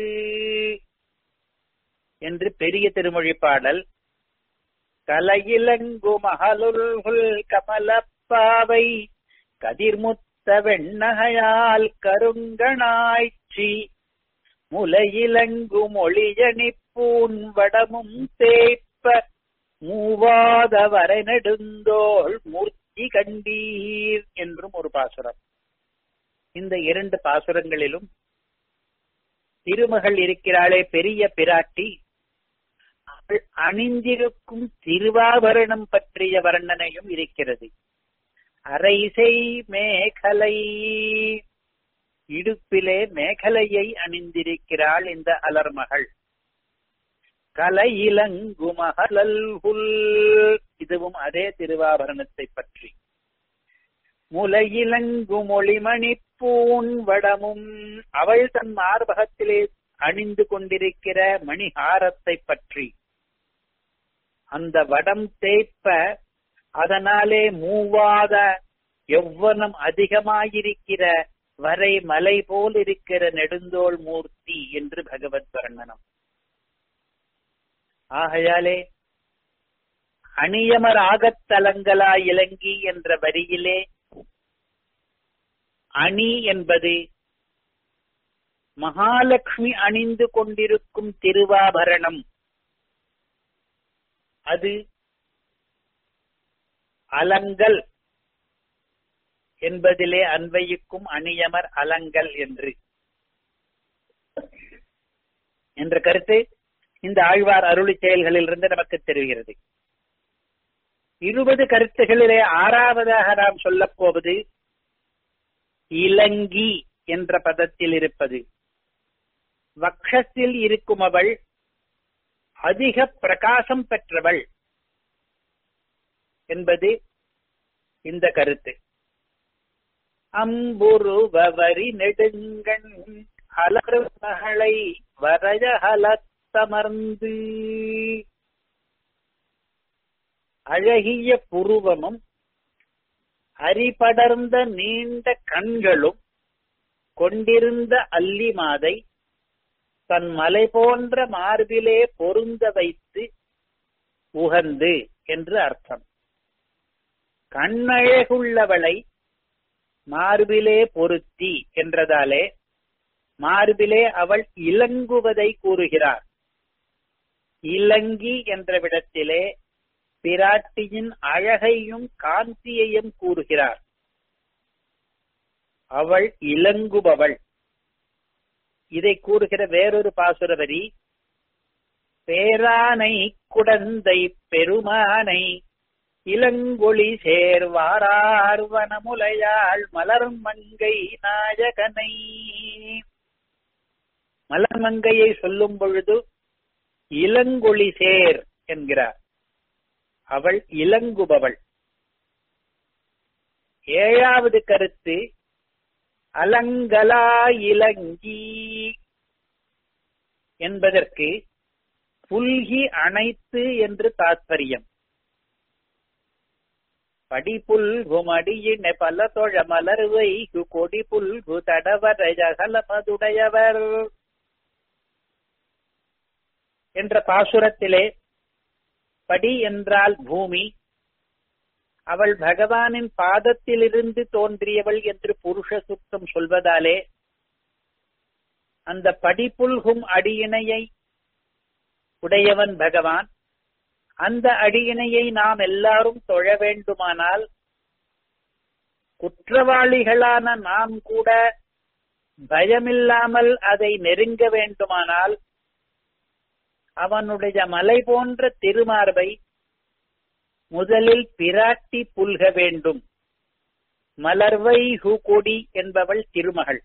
என்று பெரிய திருமொழி பாடல் கலையிலங்கு மகளுல் கமலப்பாவை கதிர்முத்த வெண்ணகையால் கருங்கணாய்ச்சி முலையிலங்கு மொழியணிப்பூன் வடமும் தேய்ப்ப மூவாத வரை நெடுந்தோள் மூர்த்தி கண்டீர் என்றும் ஒரு பாசுரம் இந்த இரண்டு பாசுரங்களிலும் திருமகள் இருக்கிறாளே பெரிய பிராட்டி அவள் அணிந்திருக்கும் திருவாபரணம் பற்றிய வர்ணனையும் இருக்கிறது அரைசை மேகலை இடுப்பிலே மேகலையை அணிந்திருக்கிறாள் இந்த அலர்மகள் கலையிலங்கு மகளல்குல் இதுவும் அதே திருவாபரணத்தை பற்றி முலையிலங்கு மொழிமணி பூன் வடமும் அவள் தன் மார்பகத்திலே அணிந்து கொண்டிருக்கிற மணிஹாரத்தை பற்றி அந்த வடம் தேய்ப்ப அதனாலே மூவாத எவ்வனம் அதிகமாயிருக்கிற வரை மலை போல் இருக்கிற நெடுந்தோள் மூர்த்தி என்று பகவத் வர்ணனம் ஆகையாலே அணியமர் ஆகத்தலங்களா இலங்கி என்ற வரியிலே அணி என்பது மகாலட்சுமி அணிந்து கொண்டிருக்கும் திருவாபரணம் அது அலங்கல் என்பதிலே அன்வயிக்கும் அணியமர் அலங்கல் என்று என்ற கருத்து இந்த ஆழ்வார் அருளி செயல்களிலிருந்து நமக்கு தெரிகிறது இருபது கருத்துகளிலே ஆறாவதாக நாம் சொல்லப் போவது இலங்கி என்ற பதத்தில் இருப்பது வக்ஷத்தில் இருக்கும் அவள் அதிக பிரகாசம் பெற்றவள் என்பது இந்த கருத்து அம்புருவரி நெடுங்கண் அலறு மகளை வரஜகலத்தமர்ந்து அழகிய புருவமும் அரிபடர்ந்த நீண்ட கண்களும் கொண்டிருந்த அல்லி மாதை தன் மலை போன்ற மார்பிலே பொருந்த வைத்து உகந்து என்று அர்த்தம் கண்ணழகுள்ளவளை மார்பிலே பொருத்தி என்றதாலே மார்பிலே அவள் இலங்குவதை கூறுகிறார் இலங்கி என்ற விடத்திலே பிராட்டியின் அழகையும் காந்தியையும் கூறுகிறார் அவள் இலங்குபவள் இதை கூறுகிற வேறொரு பாசுர வரி பேரானை குடந்தை பெருமானை இளங்கொழி சேர்வாரார்வனமுலையாள் மலர்மங்கை நாயகனை மலர்மங்கையை சொல்லும் பொழுது இளங்கொழி சேர் என்கிறார் அவள் இலங்குபவள் ஏழாவது கருத்து அலங்கலா இலங்கி என்பதற்கு புல்கி அனைத்து என்று தாத்பரியம் படிப்புல்குமடியின பல தொழ மலர்வை கொடி புல்கு தடவர ஜகலமதுடையவர் என்ற பாசுரத்திலே படி என்றால் பூமி அவள் பகவானின் பாதத்திலிருந்து தோன்றியவள் என்று புருஷ சுத்தம் சொல்வதாலே அந்த படிப்புல்கும் அடியினையை உடையவன் பகவான் அந்த அடியினையை நாம் எல்லாரும் தொழ வேண்டுமானால் குற்றவாளிகளான நாம் கூட பயமில்லாமல் அதை நெருங்க வேண்டுமானால் அவனுடைய மலை போன்ற திருமார்பை முதலில் பிராட்டி புல்க வேண்டும் மலர்வை ஹூகொடி என்பவள் திருமகள்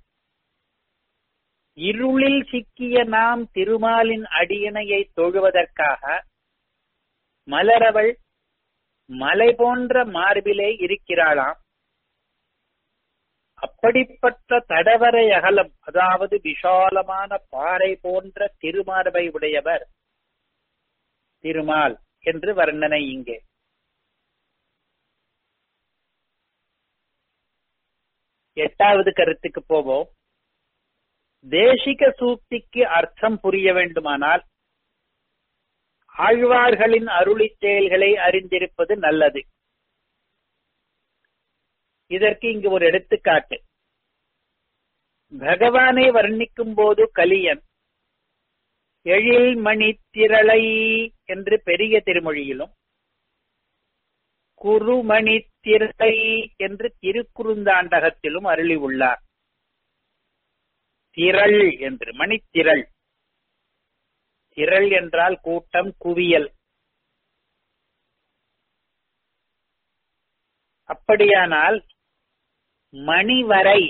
இருளில் சிக்கிய நாம் திருமாலின் அடியினையை தொழுவதற்காக மலரவள் மலை போன்ற மார்பிலே இருக்கிறாளாம் அப்படிப்பட்ட தடவரை அகலம் அதாவது விஷாலமான பாறை போன்ற திருமார்பை உடையவர் திருமால் என்று வர்ணனை இங்கே எட்டாவது கருத்துக்கு போவோம் தேசிக சூக்திக்கு அர்த்தம் புரிய வேண்டுமானால் ஆழ்வார்களின் அருளிச் செயல்களை அறிந்திருப்பது நல்லது இதற்கு இங்கு ஒரு எடுத்துக்காட்டு பகவானை வர்ணிக்கும் போது கலியன் எழில் மணி திரளை என்று பெரிய திருமொழியிலும் குருமணி திரளை என்று திருக்குறுந்தாண்டகத்திலும் அருளி உள்ளார் திரள் என்று மணித்திரள் திரள் என்றால் கூட்டம் குவியல் அப்படியானால் மணிவரை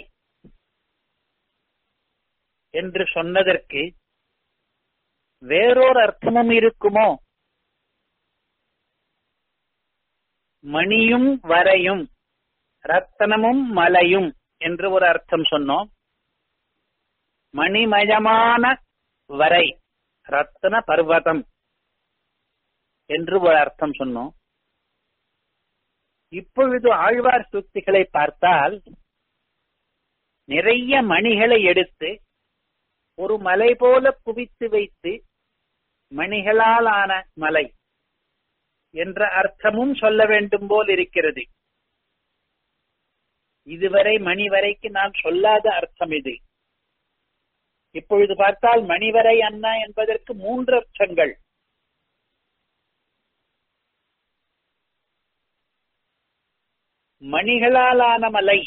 என்று சொன்னதற்கு வேறொரு அர்த்தமும் இருக்குமோ மணியும் வரையும் ரத்தனமும் மலையும் என்று ஒரு அர்த்தம் சொன்னோம் மணிமயமான வரை ரத்தன பர்வதம் என்று ஒரு அர்த்தம் சொன்னோம் இப்பொழுது ஆழ்வார் சுக்திகளை பார்த்தால் நிறைய மணிகளை எடுத்து ஒரு மலை போல குவித்து வைத்து மணிகளால் ஆன மலை என்ற அர்த்தமும் சொல்ல வேண்டும் போல் இருக்கிறது இதுவரை மணி வரைக்கு நான் சொல்லாத அர்த்தம் இது இப்பொழுது பார்த்தால் மணிவரை அண்ணா என்பதற்கு மூன்று அர்த்தங்கள் மணிகளாலான மலை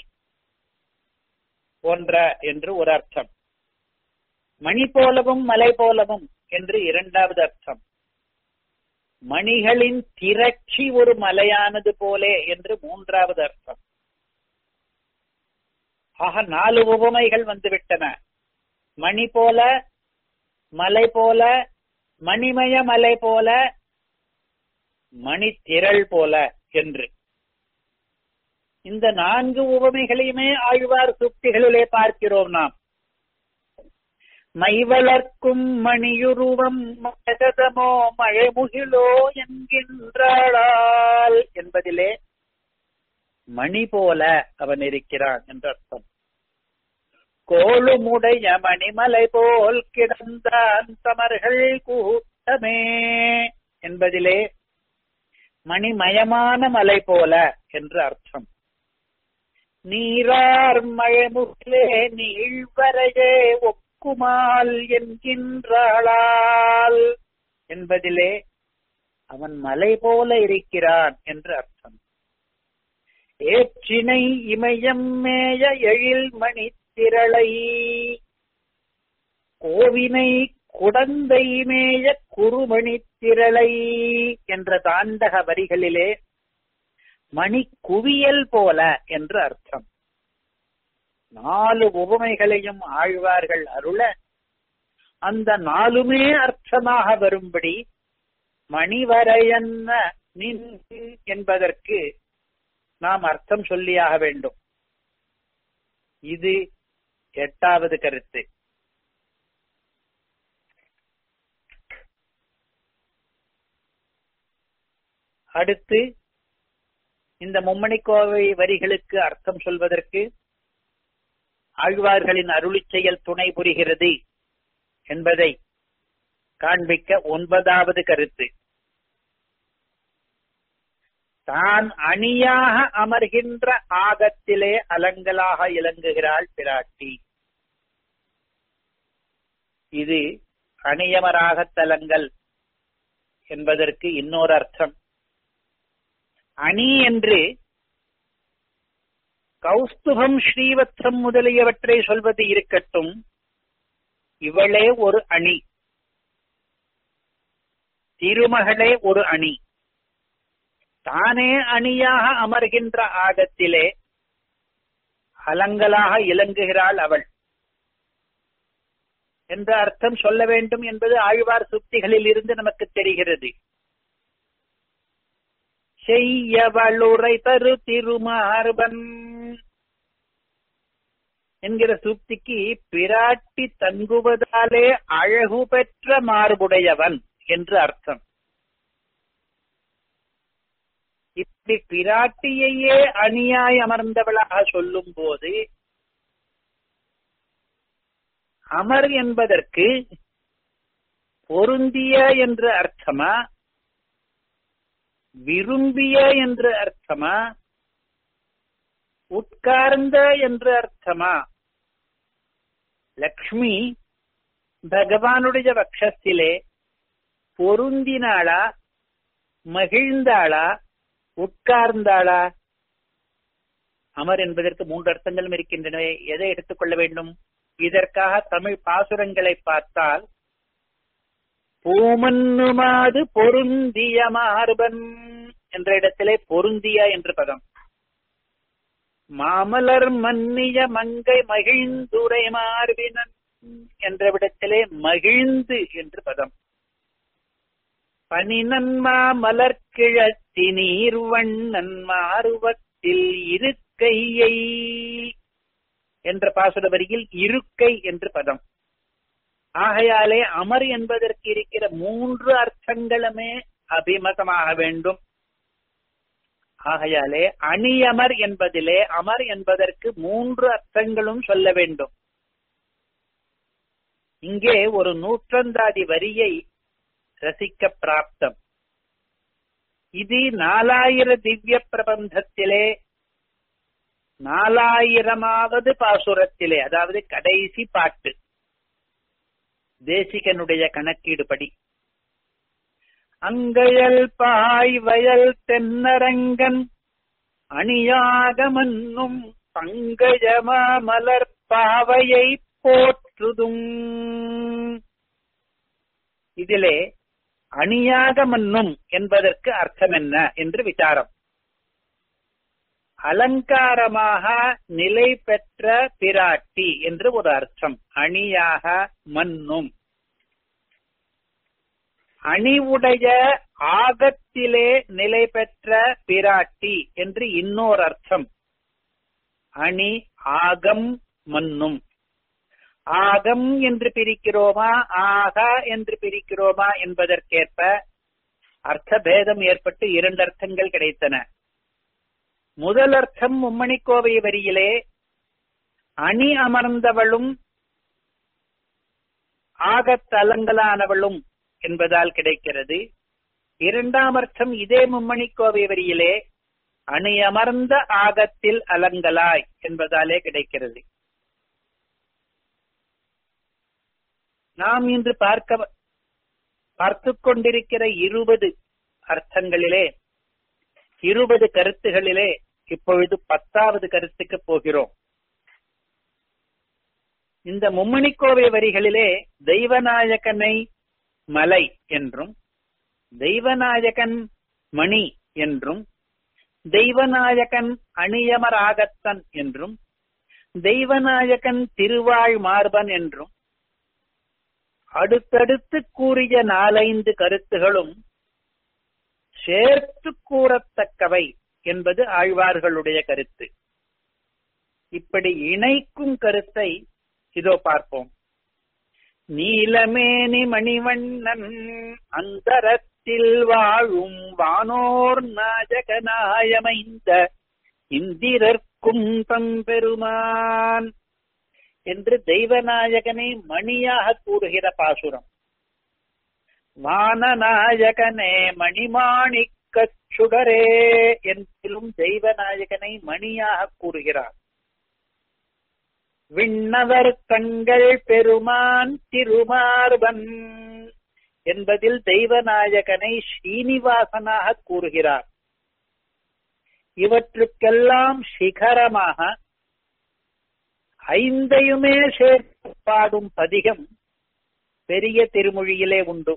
போன்ற என்று ஒரு அர்த்தம் மணி போலவும் மலை போலவும் என்று இரண்டாவது அர்த்தம் மணிகளின் திரட்சி ஒரு மலையானது போலே என்று மூன்றாவது அர்த்தம் ஆக நாலு உவமைகள் வந்துவிட்டன மணி போல மலை போல மணிமய மலை போல மணி திரள் போல என்று இந்த நான்கு உவமைகளையுமே ஆழ்வார் சுக்திகளிலே பார்க்கிறோம் நாம் மை வளர்க்கும் மணியுருவம் மகதமோ மழைமுகிலோ என்கின்றாள் என்பதிலே மணி போல அவன் இருக்கிறான் என்ற அர்த்தம் கோளுமுடைய மணிமலை போல் கிடந்தான் தமர்கள் கூட்டமே என்பதிலே மணிமயமான மலை போல என்று அர்த்தம் நீரார் மழைமுகிலே நீழ்வரையே ஒக்குமால் என்கின்றாளால் என்பதிலே அவன் மலை போல இருக்கிறான் என்று அர்த்தம் ஏற்றினை இமயம் மேய எழில் மணி திரளை கோவினை குடந்தை மேய குறுமணி திரளை என்ற தாண்டக வரிகளிலே மணி குவியல் போல என்று அர்த்தம் நாலு உவமைகளையும் ஆழ்வார்கள் அருள அந்த நாலுமே அர்த்தமாக வரும்படி மணிவரையன்ன நின் என்பதற்கு நாம் அர்த்தம் சொல்லியாக வேண்டும் இது எட்டாவது கருத்து அடுத்து இந்த மும்மணிக்கோவை வரிகளுக்கு அர்த்தம் சொல்வதற்கு ஆழ்வார்களின் அருளி செயல் துணை புரிகிறது என்பதை காண்பிக்க ஒன்பதாவது கருத்து தான் அணியாக அமர்கின்ற ஆகத்திலே அலங்கலாக இலங்குகிறாள் பிராட்டி இது அணியமராக தலங்கள் என்பதற்கு இன்னொரு அர்த்தம் அணி என்று கௌஸ்துபம் ஸ்ரீவத்சம் முதலியவற்றை சொல்வது இருக்கட்டும் இவளே ஒரு அணி திருமகளே ஒரு அணி தானே அணியாக அமர்கின்ற ஆகத்திலே அலங்கலாக இலங்குகிறாள் அவள் என்ற அர்த்தம் சொல்ல வேண்டும் என்பது ஆழ்வார் சுக்திகளில் இருந்து நமக்கு தெரிகிறது செய்யவளுரை தரு திருமார்பன் என்கிற சூக்திக்கு பிராட்டி தங்குவதாலே அழகு பெற்ற மார்புடையவன் என்று அர்த்தம் இப்படி பிராட்டியையே அணியாய் அமர்ந்தவளாக சொல்லும் போது அமர் என்பதற்கு பொருந்திய என்று அர்த்தமா விரும்பிய என்று அர்த்தமா உட்கார்ந்த என்று அர்த்தமா லக்ஷ்மி பகவானுடைய வக்ஷத்திலே பொருந்தினாளா மகிழ்ந்தாளா உட்கார்ந்தாளா அமர் என்பதற்கு மூன்று அர்த்தங்களும் இருக்கின்றன எதை எடுத்துக்கொள்ள வேண்டும் இதற்காக தமிழ் பாசுரங்களை பார்த்தால் பூமன்னுமாது பொருந்திய மார்பன் என்ற இடத்திலே பொருந்திய என்று பதம் மாமலர் மன்னிய மங்கை மகிழ்ந்துரை மார்பினன் என்ற விடத்திலே மகிழ்ந்து என்று பதம் பனிநன்மா மலர்கிழத்தி நீர்வண்ணன் மாறுவத்தில் இருக்கையை என்ற பாசுர வரியில் இருக்கை என்று பதம் ஆகையாலே அமர் என்பதற்கு இருக்கிற மூன்று அர்த்தங்களுமே அபிமதமாக வேண்டும் ஆகையாலே அணியமர் என்பதிலே அமர் என்பதற்கு மூன்று அர்த்தங்களும் சொல்ல வேண்டும் இங்கே ஒரு நூற்றந்தாதி வரியை ரசிக்க பிராப்தம் இது நாலாயிர திவ்ய பிரபந்தத்திலே நாலாயிரமாவது பாசுரத்திலே அதாவது கடைசி பாட்டு தேசிகனுடைய கணக்கீடுபடி அங்கயல் பாய் வயல் தென்னரங்கன் அணியாகமன்னும் பங்கஜமா மலர் பாவையை போற்றுதும் இதிலே அணியாகமன்னும் என்பதற்கு அர்த்தம் என்ன என்று விசாரம் அலங்காரமாக நிலை பெற்ற பிராட்டி என்று ஒரு அர்த்தம் அணியாக மன்னும் அணிவுடைய ஆகத்திலே நிலை பெற்ற பிராட்டி என்று இன்னொரு அர்த்தம் அணி ஆகம் மன்னும் ஆகம் என்று பிரிக்கிறோமா ஆக என்று பிரிக்கிறோமா என்பதற்கேற்ப அர்த்த பேதம் ஏற்பட்டு இரண்டு அர்த்தங்கள் கிடைத்தன முதல் அர்த்தம் மும்மணிக்கோவை வரியிலே அணி அமர்ந்தவளும் ஆகத்தலங்களானவளும் என்பதால் கிடைக்கிறது இரண்டாம் அர்த்தம் இதே மும்மணிக்கோவை வரியிலே அணி அமர்ந்த ஆகத்தில் அலங்கலாய் என்பதாலே கிடைக்கிறது நாம் இன்று பார்க்க பார்த்து கொண்டிருக்கிற இருபது அர்த்தங்களிலே இருபது கருத்துகளிலே இப்பொழுது பத்தாவது கருத்துக்கு போகிறோம் இந்த மும்மணிக்கோவை வரிகளிலே தெய்வநாயகனை மலை என்றும் தெய்வநாயகன் மணி என்றும் தெய்வநாயகன் அணியமராகத்தன் என்றும் தெய்வநாயகன் திருவாழ் மார்பன் என்றும் அடுத்தடுத்து கூறிய நாலைந்து கருத்துகளும் சேர்த்து கூறத்தக்கவை என்பது ஆழ்வார்களுடைய கருத்து இப்படி இணைக்கும் கருத்தை இதோ பார்ப்போம் நீலமேனி மணிவண்ணன் அந்தரத்தில் வாழும் வானோர் நாஜகநாயமைந்த இந்திரர்க்கும் தம்பெருமான் என்று தெய்வநாயகனை மணியாக கூறுகிற பாசுரம் வானநாயகனே மணிமாணிக்க சுடரே என்றிலும் தெய்வநாயகனை மணியாக கூறுகிறார் விண்ணவர் கண்கள் பெருமான் திருமார்பன் என்பதில் தெய்வநாயகனை ஸ்ரீனிவாசனாக கூறுகிறார் இவற்றுக்கெல்லாம் சிகரமாக ஐந்தையுமே சேர்த்து பாடும் பதிகம் பெரிய திருமொழியிலே உண்டு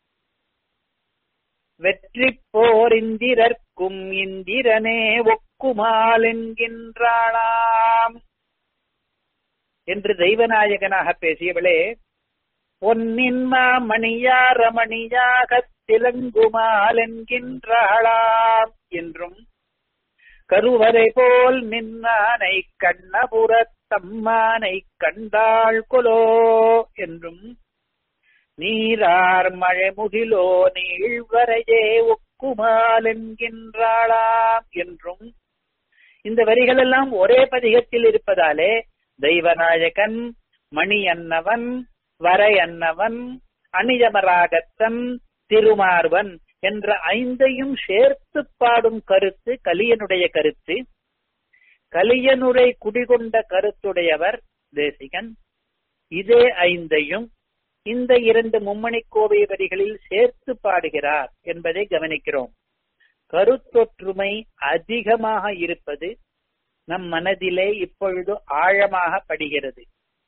வெற்றி போர் இந்திரர்க்கும் இந்திரனே ஒக்குமால் என்கின்றாளாம் என்று தெய்வநாயகனாக பேசியவளே பொன்னின்மா மணியார மணியாக திலங்குமால் என்கின்றாளாம் என்றும் கருவறை போல் நின்னானை கண்ணபுரத்தம்மானை கண்டாள் கொலோ என்றும் நீரார் மழை முகிலோ நீழ்வரையே ஒக்குமால் என்கின்றாளாம் என்றும் இந்த வரிகள் எல்லாம் ஒரே பதிகத்தில் இருப்பதாலே தெய்வநாயகன் மணி அன்னவன் வரை அன்னவன் அணியமராகத்தன் திருமார்வன் என்ற ஐந்தையும் சேர்த்து பாடும் கருத்து கலியனுடைய கருத்து கலியனுரை குடிகொண்ட கருத்துடையவர் தேசிகன் இதே ஐந்தையும் இந்த இரண்டு மும்மணி கோவை வரிகளில் சேர்த்து பாடுகிறார் என்பதை கவனிக்கிறோம் கருத்தொற்றுமை அதிகமாக இருப்பது நம் மனதிலே இப்பொழுது ஆழமாக படுகிறது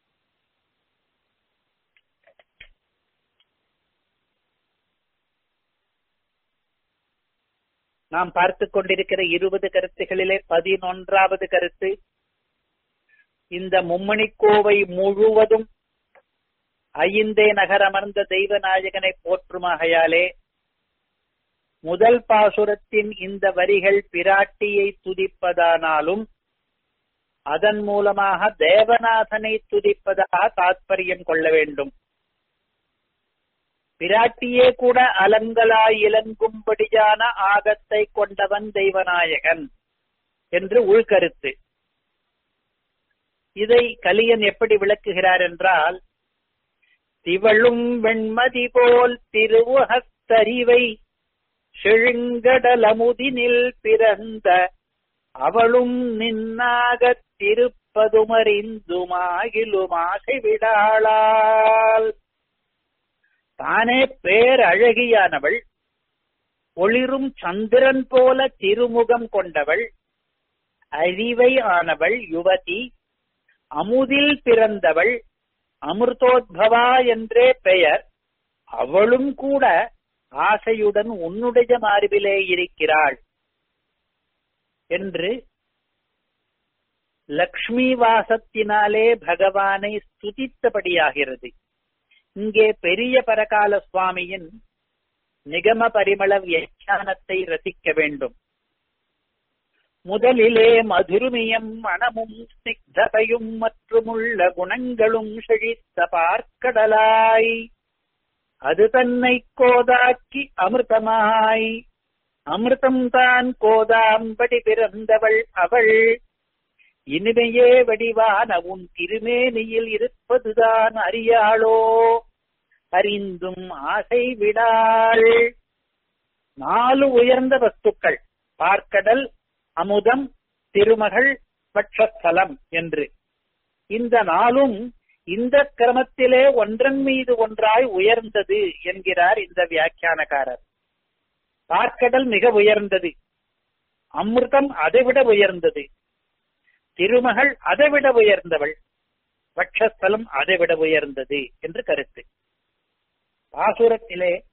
நாம் பார்த்து கொண்டிருக்கிற இருபது கருத்துகளிலே பதினொன்றாவது கருத்து இந்த மும்மணிக்கோவை முழுவதும் ஐந்தே நகரமர்ந்த தெய்வநாயகனை போற்றுமாகையாலே முதல் பாசுரத்தின் இந்த வரிகள் பிராட்டியை துதிப்பதானாலும் அதன் மூலமாக தேவநாதனை துதிப்பதாக தாத்பரியம் கொள்ள வேண்டும் பிராட்டியே கூட அலங்கலாய் இலங்கும்படியான ஆகத்தை கொண்டவன் தெய்வநாயகன் என்று உள்கருத்து இதை கலியன் எப்படி விளக்குகிறார் என்றால் திவழும் வெண்மதி போல் திருவுகத்தறிவை செழுங்கடலமுதினில் பிறந்த அவளும் நின்னாகத் திருப்பதுமறிந்துமாகிலுமாசை விடாளால் தானே பேரழகியானவள் ஒளிரும் சந்திரன் போல திருமுகம் கொண்டவள் அறிவை ஆனவள் யுவதி அமுதில் பிறந்தவள் அமிர்தோத்பவா என்றே பெயர் அவளும் கூட ஆசையுடன் உன்னுடைய மார்பிலே இருக்கிறாள் என்று லக்ஷ்மி வாசத்தினாலே பகவானை ஸ்துதித்தபடியாகிறது இங்கே பெரிய பரகால சுவாமியின் நிகம பரிமள வியாக்கியானத்தை ரசிக்க வேண்டும் முதலிலே மதுருமியம் மனமும் ஸ்னிக்ததையும் மற்றுமுள்ள குணங்களும் செழித்த பார்க்கடலாய் அது தன்னை கோதாக்கி அமிர்தமாய் அமிர்தம் தான் கோதாம்படி பிறந்தவள் அவள் இனிமையே வடிவான உன் திருமேனியில் இருப்பதுதான் அறியாளோ அறிந்தும் ஆசை விடாள் நாலு உயர்ந்த வஸ்துக்கள் பார்க்கடல் அமுதம் திருமகள் பட்சஸ்தலம் என்று இந்த நாளும் இந்த கிரமத்திலே ஒன்றன் மீது ஒன்றாய் உயர்ந்தது என்கிறார் இந்த வியாக்கியானக்காரர் பார்க்கடல் மிக உயர்ந்தது அமிர்தம் அதைவிட உயர்ந்தது திருமகள் அதைவிட உயர்ந்தவள் பட்சஸ்தலம் அதைவிட உயர்ந்தது என்று கருத்து பாசுரத்திலே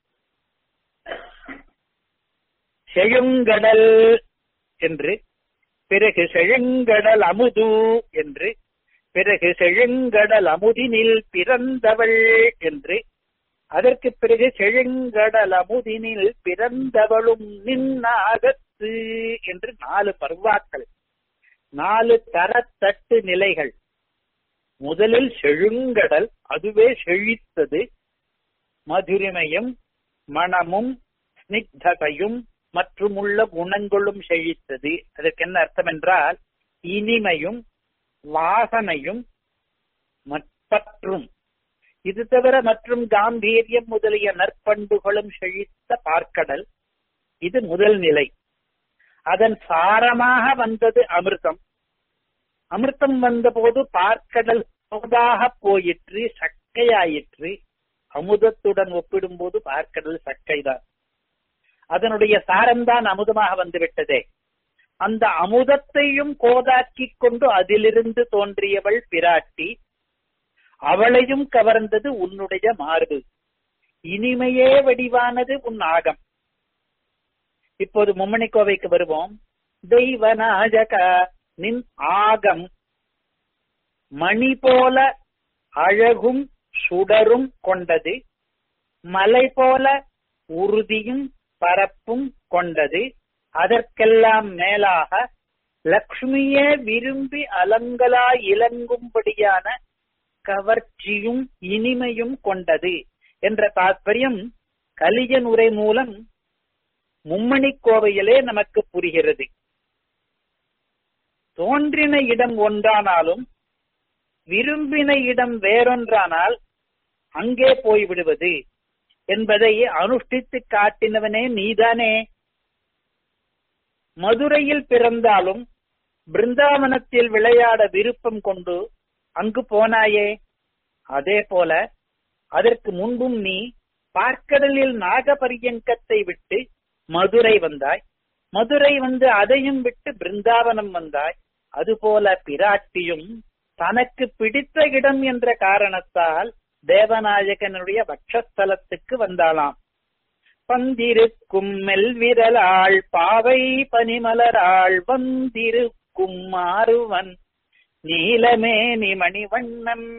செழுங்கடல் என்று பிறகு செழுங்கடல் அமுது என்று பிறகு செழுங்கடல் அமுதினில் பிறந்தவள் என்று அதற்கு பிறகு செழுங்கடல் அமுதினில் பிறந்தவளும் நின்னாகத்து என்று நாலு பர்வாக்கள் நாலு தரத்தட்டு நிலைகள் முதலில் செழுங்கடல் அதுவே செழித்தது மதுரிமையும் மனமும் ஸ்னிக்ததையும் மற்றும் உள்ள குணங்களும் செழித்தது அதற்கு என்ன அர்த்தம் என்றால் இனிமையும் வாசனையும் மற்றும் இது தவிர மற்றும் காம்பீரியம் முதலிய நற்பண்புகளும் செழித்த பார்க்கடல் இது முதல் நிலை அதன் சாரமாக வந்தது அமிர்தம் அமிர்தம் வந்தபோது பார்க்கடல் சோதாக போயிற்று சக்கையாயிற்று அமுதத்துடன் ஒப்பிடும்போது பார்க்கடல் சக்கைதான் அதனுடைய சாரம்தான் அமுதமாக வந்துவிட்டதே அந்த அமுதத்தையும் கோதாக்கிக் கொண்டு அதிலிருந்து தோன்றியவள் பிராட்டி அவளையும் கவர்ந்தது உன்னுடைய மார்பு இனிமையே வடிவானது உன் ஆகம் இப்போது மும்மணி கோவைக்கு வருவோம் தெய்வநாயக நின் ஆகம் மணி போல அழகும் சுடரும் கொண்டது மலை போல உறுதியும் பரப்பும் கொண்டது அதற்கெல்லாம் மேலாக லக்ஷ்மியே விரும்பி அலங்கலா இலங்கும்படியான கவர்ச்சியும் இனிமையும் கொண்டது என்ற தாற்பயம் கலியன் உரை மூலம் மும்மணி கோவையிலே நமக்கு புரிகிறது தோன்றின இடம் ஒன்றானாலும் விரும்பின இடம் வேறொன்றானால் அங்கே போய்விடுவது என்பதை அனுஷ்டித்து காட்டினவனே நீதானே மதுரையில் பிறந்தாலும் பிருந்தாவனத்தில் விளையாட விருப்பம் கொண்டு அங்கு போனாயே அதே போல அதற்கு முன்பும் நீ பார்க்கடலில் நாகபரியங்கத்தை விட்டு மதுரை வந்தாய் மதுரை வந்து அதையும் விட்டு பிருந்தாவனம் வந்தாய் அதுபோல பிராட்டியும் தனக்கு பிடித்த இடம் என்ற காரணத்தால் தேவநாயகனுடைய வட்சஸ்தலத்துக்கு வந்தாளாம் பந்திருக்கும் மெல்விரலாள் பாவை பனிமலராள் வந்திருக்கும் மாறுவன் நீலமேனி மணிவண்ணன்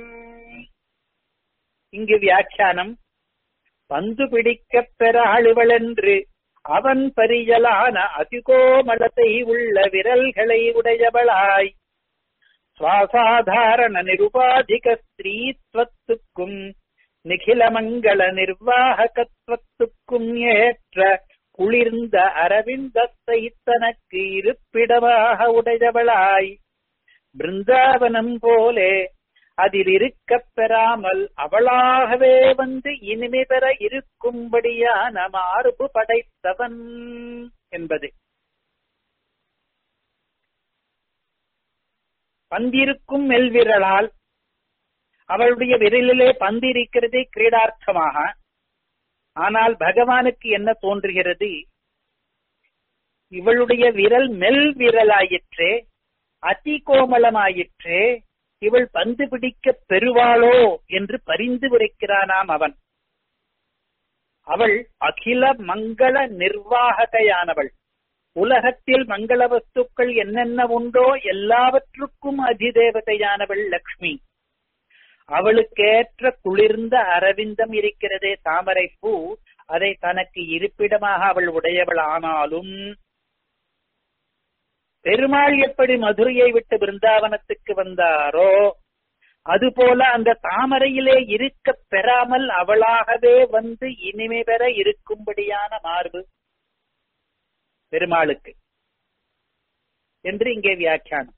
இங்கு வியாக்கியானம் பந்து பிடிக்கப் பெறாளுவளென்று அவன் பரியலான அதிகோமளத்தை உள்ள விரல்களை உடையவளாய் சுவாசாதாரண நிருபாதிக ஸ்திரீத்வத்துக்கும் நிகில மங்கள நிர்வாகத்துவத்துக்கும் ஏற்ற குளிர்ந்த அரவிந்தத்தை தனக்கு இருப்பிடமாக உடையவளாய் பிருந்தாவனம் போலே அதில் இருக்கப் பெறாமல் அவளாகவே வந்து இனிமை பெற இருக்கும்படியான மார்பு படைத்தவன் என்பது பந்திருக்கும் மெல்விரலால் அவளுடைய விரலிலே பந்து இருக்கிறது கிரீடார்த்தமாக ஆனால் பகவானுக்கு என்ன தோன்றுகிறது இவளுடைய விரல் மெல் விரலாயிற்றே அதி கோமலமாயிற்றே இவள் பந்து பிடிக்க பெறுவாளோ என்று பரிந்து உரைக்கிறானாம் அவன் அவள் அகில மங்கள நிர்வாககையானவள் உலகத்தில் மங்கள வஸ்துக்கள் என்னென்ன உண்டோ எல்லாவற்றுக்கும் அதிதேவதையானவள் லக்ஷ்மி அவளுக்கேற்ற குளிர்ந்த அரவிந்தம் இருக்கிறதே தாமரை பூ அதை தனக்கு இருப்பிடமாக அவள் உடையவள் ஆனாலும் பெருமாள் எப்படி மதுரையை விட்டு பிருந்தாவனத்துக்கு வந்தாரோ அதுபோல அந்த தாமரையிலே இருக்க பெறாமல் அவளாகவே வந்து இனிமை பெற இருக்கும்படியான மார்பு பெருமாளுக்கு என்று இங்கே வியாக்கியானம்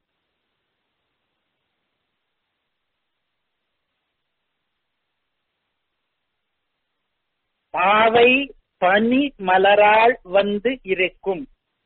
பாவை பனி மலரால் வந்து இருக்கும்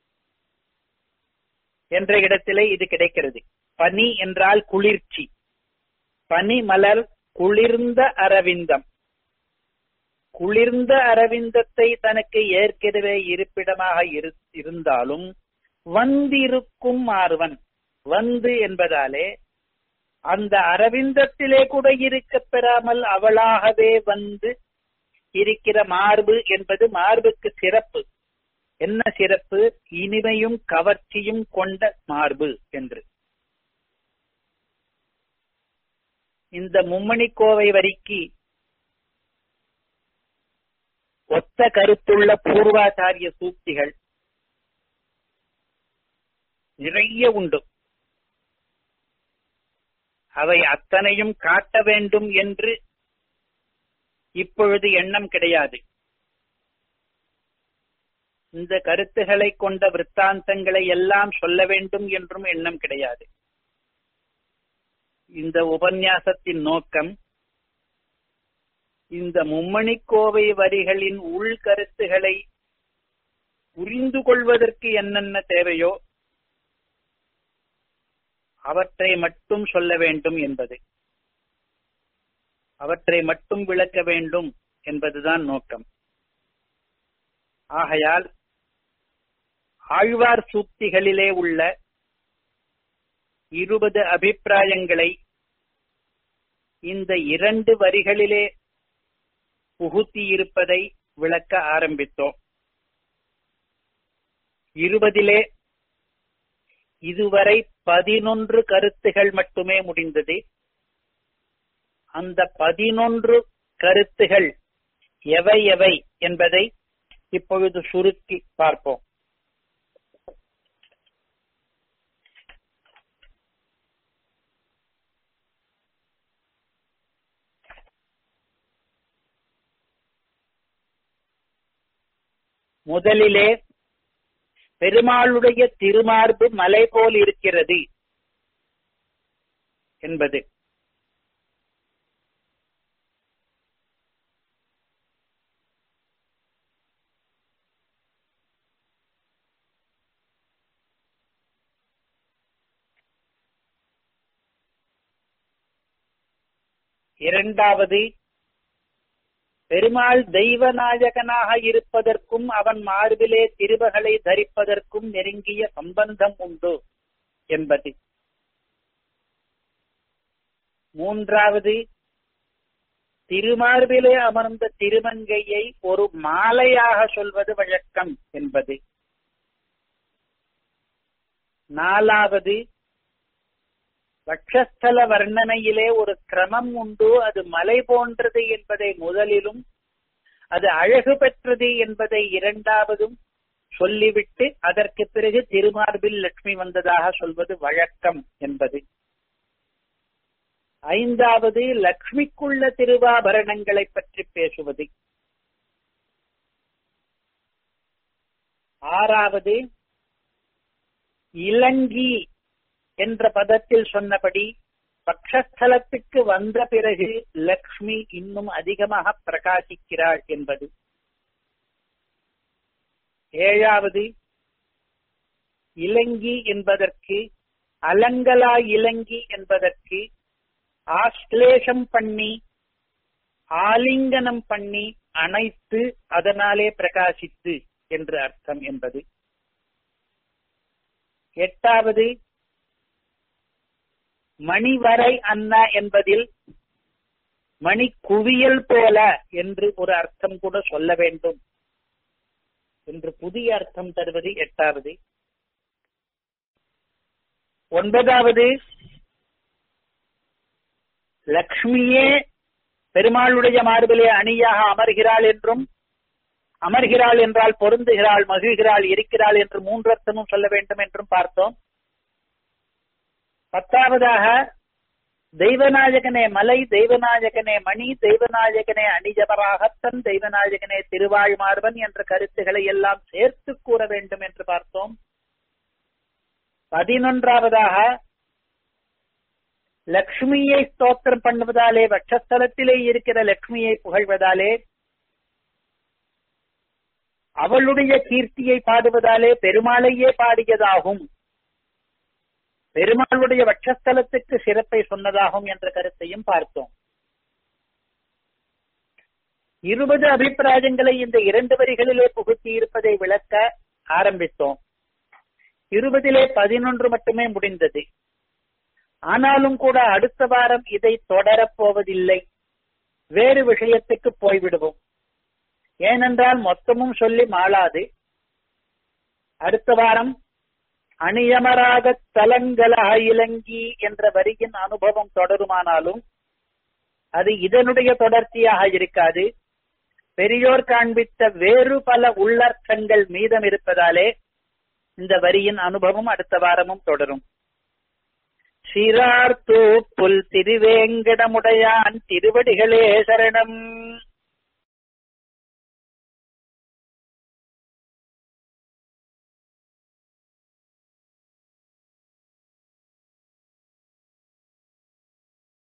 என்ற இடத்திலே இது கிடைக்கிறது பனி என்றால் குளிர்ச்சி பனி மலர் குளிர்ந்த அரவிந்தம் குளிர்ந்த அரவிந்தத்தை தனக்கு ஏற்கனவே இருப்பிடமாக இருந்தாலும் வந்திருக்கும் மார்வன் வந்து என்பதாலே அந்த அரவிந்தத்திலே கூட இருக்க பெறாமல் அவளாகவே வந்து இருக்கிற மார்பு என்பது மார்புக்கு சிறப்பு என்ன சிறப்பு இனிமையும் கவர்ச்சியும் கொண்ட மார்பு என்று இந்த மும்மணி கோவை வரிக்கு ஒத்த கருத்துள்ள பூர்வாச்சாரிய சூக்திகள் நிறைய உண்டு அவை அத்தனையும் காட்ட வேண்டும் என்று இப்பொழுது எண்ணம் கிடையாது இந்த கருத்துக்களை கொண்ட விற்த்தாந்தங்களை எல்லாம் சொல்ல வேண்டும் என்றும் எண்ணம் கிடையாது இந்த உபன்யாசத்தின் நோக்கம் இந்த மும்மணிக்கோவை வரிகளின் உள் கருத்துகளை புரிந்து கொள்வதற்கு என்னென்ன தேவையோ அவற்றை மட்டும் சொல்ல வேண்டும் என்பது அவற்றை மட்டும் விளக்க வேண்டும் என்பதுதான் நோக்கம் ஆகையால் ஆழ்வார் சூக்திகளிலே உள்ள இருபது அபிப்பிராயங்களை இந்த இரண்டு வரிகளிலே புகுத்தி இருப்பதை விளக்க ஆரம்பித்தோம் இருபதிலே இதுவரை பதினொன்று கருத்துகள் மட்டுமே முடிந்தது அந்த பதினொன்று கருத்துகள் எவை எவை என்பதை இப்பொழுது சுருக்கி பார்ப்போம் முதலிலே பெருமாளுடைய திருமார்பு மலை போல் இருக்கிறது என்பது இரண்டாவது பெருமாள் தெய்வநாயகனாக இருப்பதற்கும் அவன் மார்பிலே திருவகளை தரிப்பதற்கும் நெருங்கிய சம்பந்தம் உண்டு என்பது மூன்றாவது திருமார்பிலே அமர்ந்த திருமங்கையை ஒரு மாலையாக சொல்வது வழக்கம் என்பது நாலாவது வட்சஸ்தல வர்ணனையிலே ஒரு கிரமம் உண்டு அது மலை போன்றது என்பதை முதலிலும் அது அழகு பெற்றது என்பதை இரண்டாவதும் சொல்லிவிட்டு அதற்கு பிறகு திருமார்பில் லட்சுமி வந்ததாக சொல்வது வழக்கம் என்பது ஐந்தாவது லக்ஷ்மிக்குள்ள திருவாபரணங்களை பற்றி பேசுவது ஆறாவது இளங்கி என்ற பதத்தில் சொன்னபடி பக்ஷஸ்தலத்துக்கு வந்த பிறகு லக்ஷ்மி இன்னும் அதிகமாக பிரகாசிக்கிறாள் என்பது ஏழாவது இலங்கி என்பதற்கு அலங்கலா இலங்கி என்பதற்கு ஆஸ்லேஷம் பண்ணி ஆலிங்கனம் பண்ணி அணைத்து அதனாலே பிரகாசித்து என்று அர்த்தம் என்பது எட்டாவது மணிவரை அண்ணா என்பதில் மணி குவியல் போல என்று ஒரு அர்த்தம் கூட சொல்ல வேண்டும் என்று புதிய அர்த்தம் தருவது எட்டாவது ஒன்பதாவது லக்ஷ்மியே பெருமாளுடைய மார்பிலே அணியாக அமர்கிறாள் என்றும் அமர்கிறாள் என்றால் பொருந்துகிறாள் மகிழ்கிறாள் இருக்கிறாள் என்று மூன்று அர்த்தமும் சொல்ல வேண்டும் என்றும் பார்த்தோம் பத்தாவதாக தெய்வநாயகனே மலை தெய்வநாயகனே மணி தெய்வநாயகனே அணிஜபராகத்தன் தெய்வநாயகனே திருவாழ்மார்பன் என்ற கருத்துக்களை எல்லாம் சேர்த்து கூற வேண்டும் என்று பார்த்தோம் பதினொன்றாவதாக லக்ஷ்மியை ஸ்தோத்திரம் பண்ணுவதாலே வட்சஸ்தலத்திலே இருக்கிற லக்ஷ்மியை புகழ்வதாலே அவளுடைய கீர்த்தியை பாடுவதாலே பெருமாளையே பாடியதாகும் பெருமாளுடைய வட்சஸ்தலத்துக்கு சிறப்பை சொன்னதாகும் என்ற கருத்தையும் பார்த்தோம் இருபது அபிப்பிராயங்களை இந்த இரண்டு வரிகளிலே புகுத்தி இருப்பதை விளக்க ஆரம்பித்தோம் இருபதிலே பதினொன்று மட்டுமே முடிந்தது ஆனாலும் கூட அடுத்த வாரம் இதை தொடரப் போவதில்லை வேறு விஷயத்துக்கு போய்விடுவோம் ஏனென்றால் மொத்தமும் சொல்லி மாளாது அடுத்த வாரம் அணியமராக தலங்கலா இலங்கி என்ற வரியின் அனுபவம் தொடருமானாலும் அது இதனுடைய தொடர்ச்சியாக இருக்காது பெரியோர் காண்பித்த வேறு பல உள்ளர்த்தங்கள் மீதம் இருப்பதாலே இந்த வரியின் அனுபவம் அடுத்த வாரமும் தொடரும் சிறார்த்தூ புல் திருவேங்கடமுடையான் திருவடிகளே சரணம்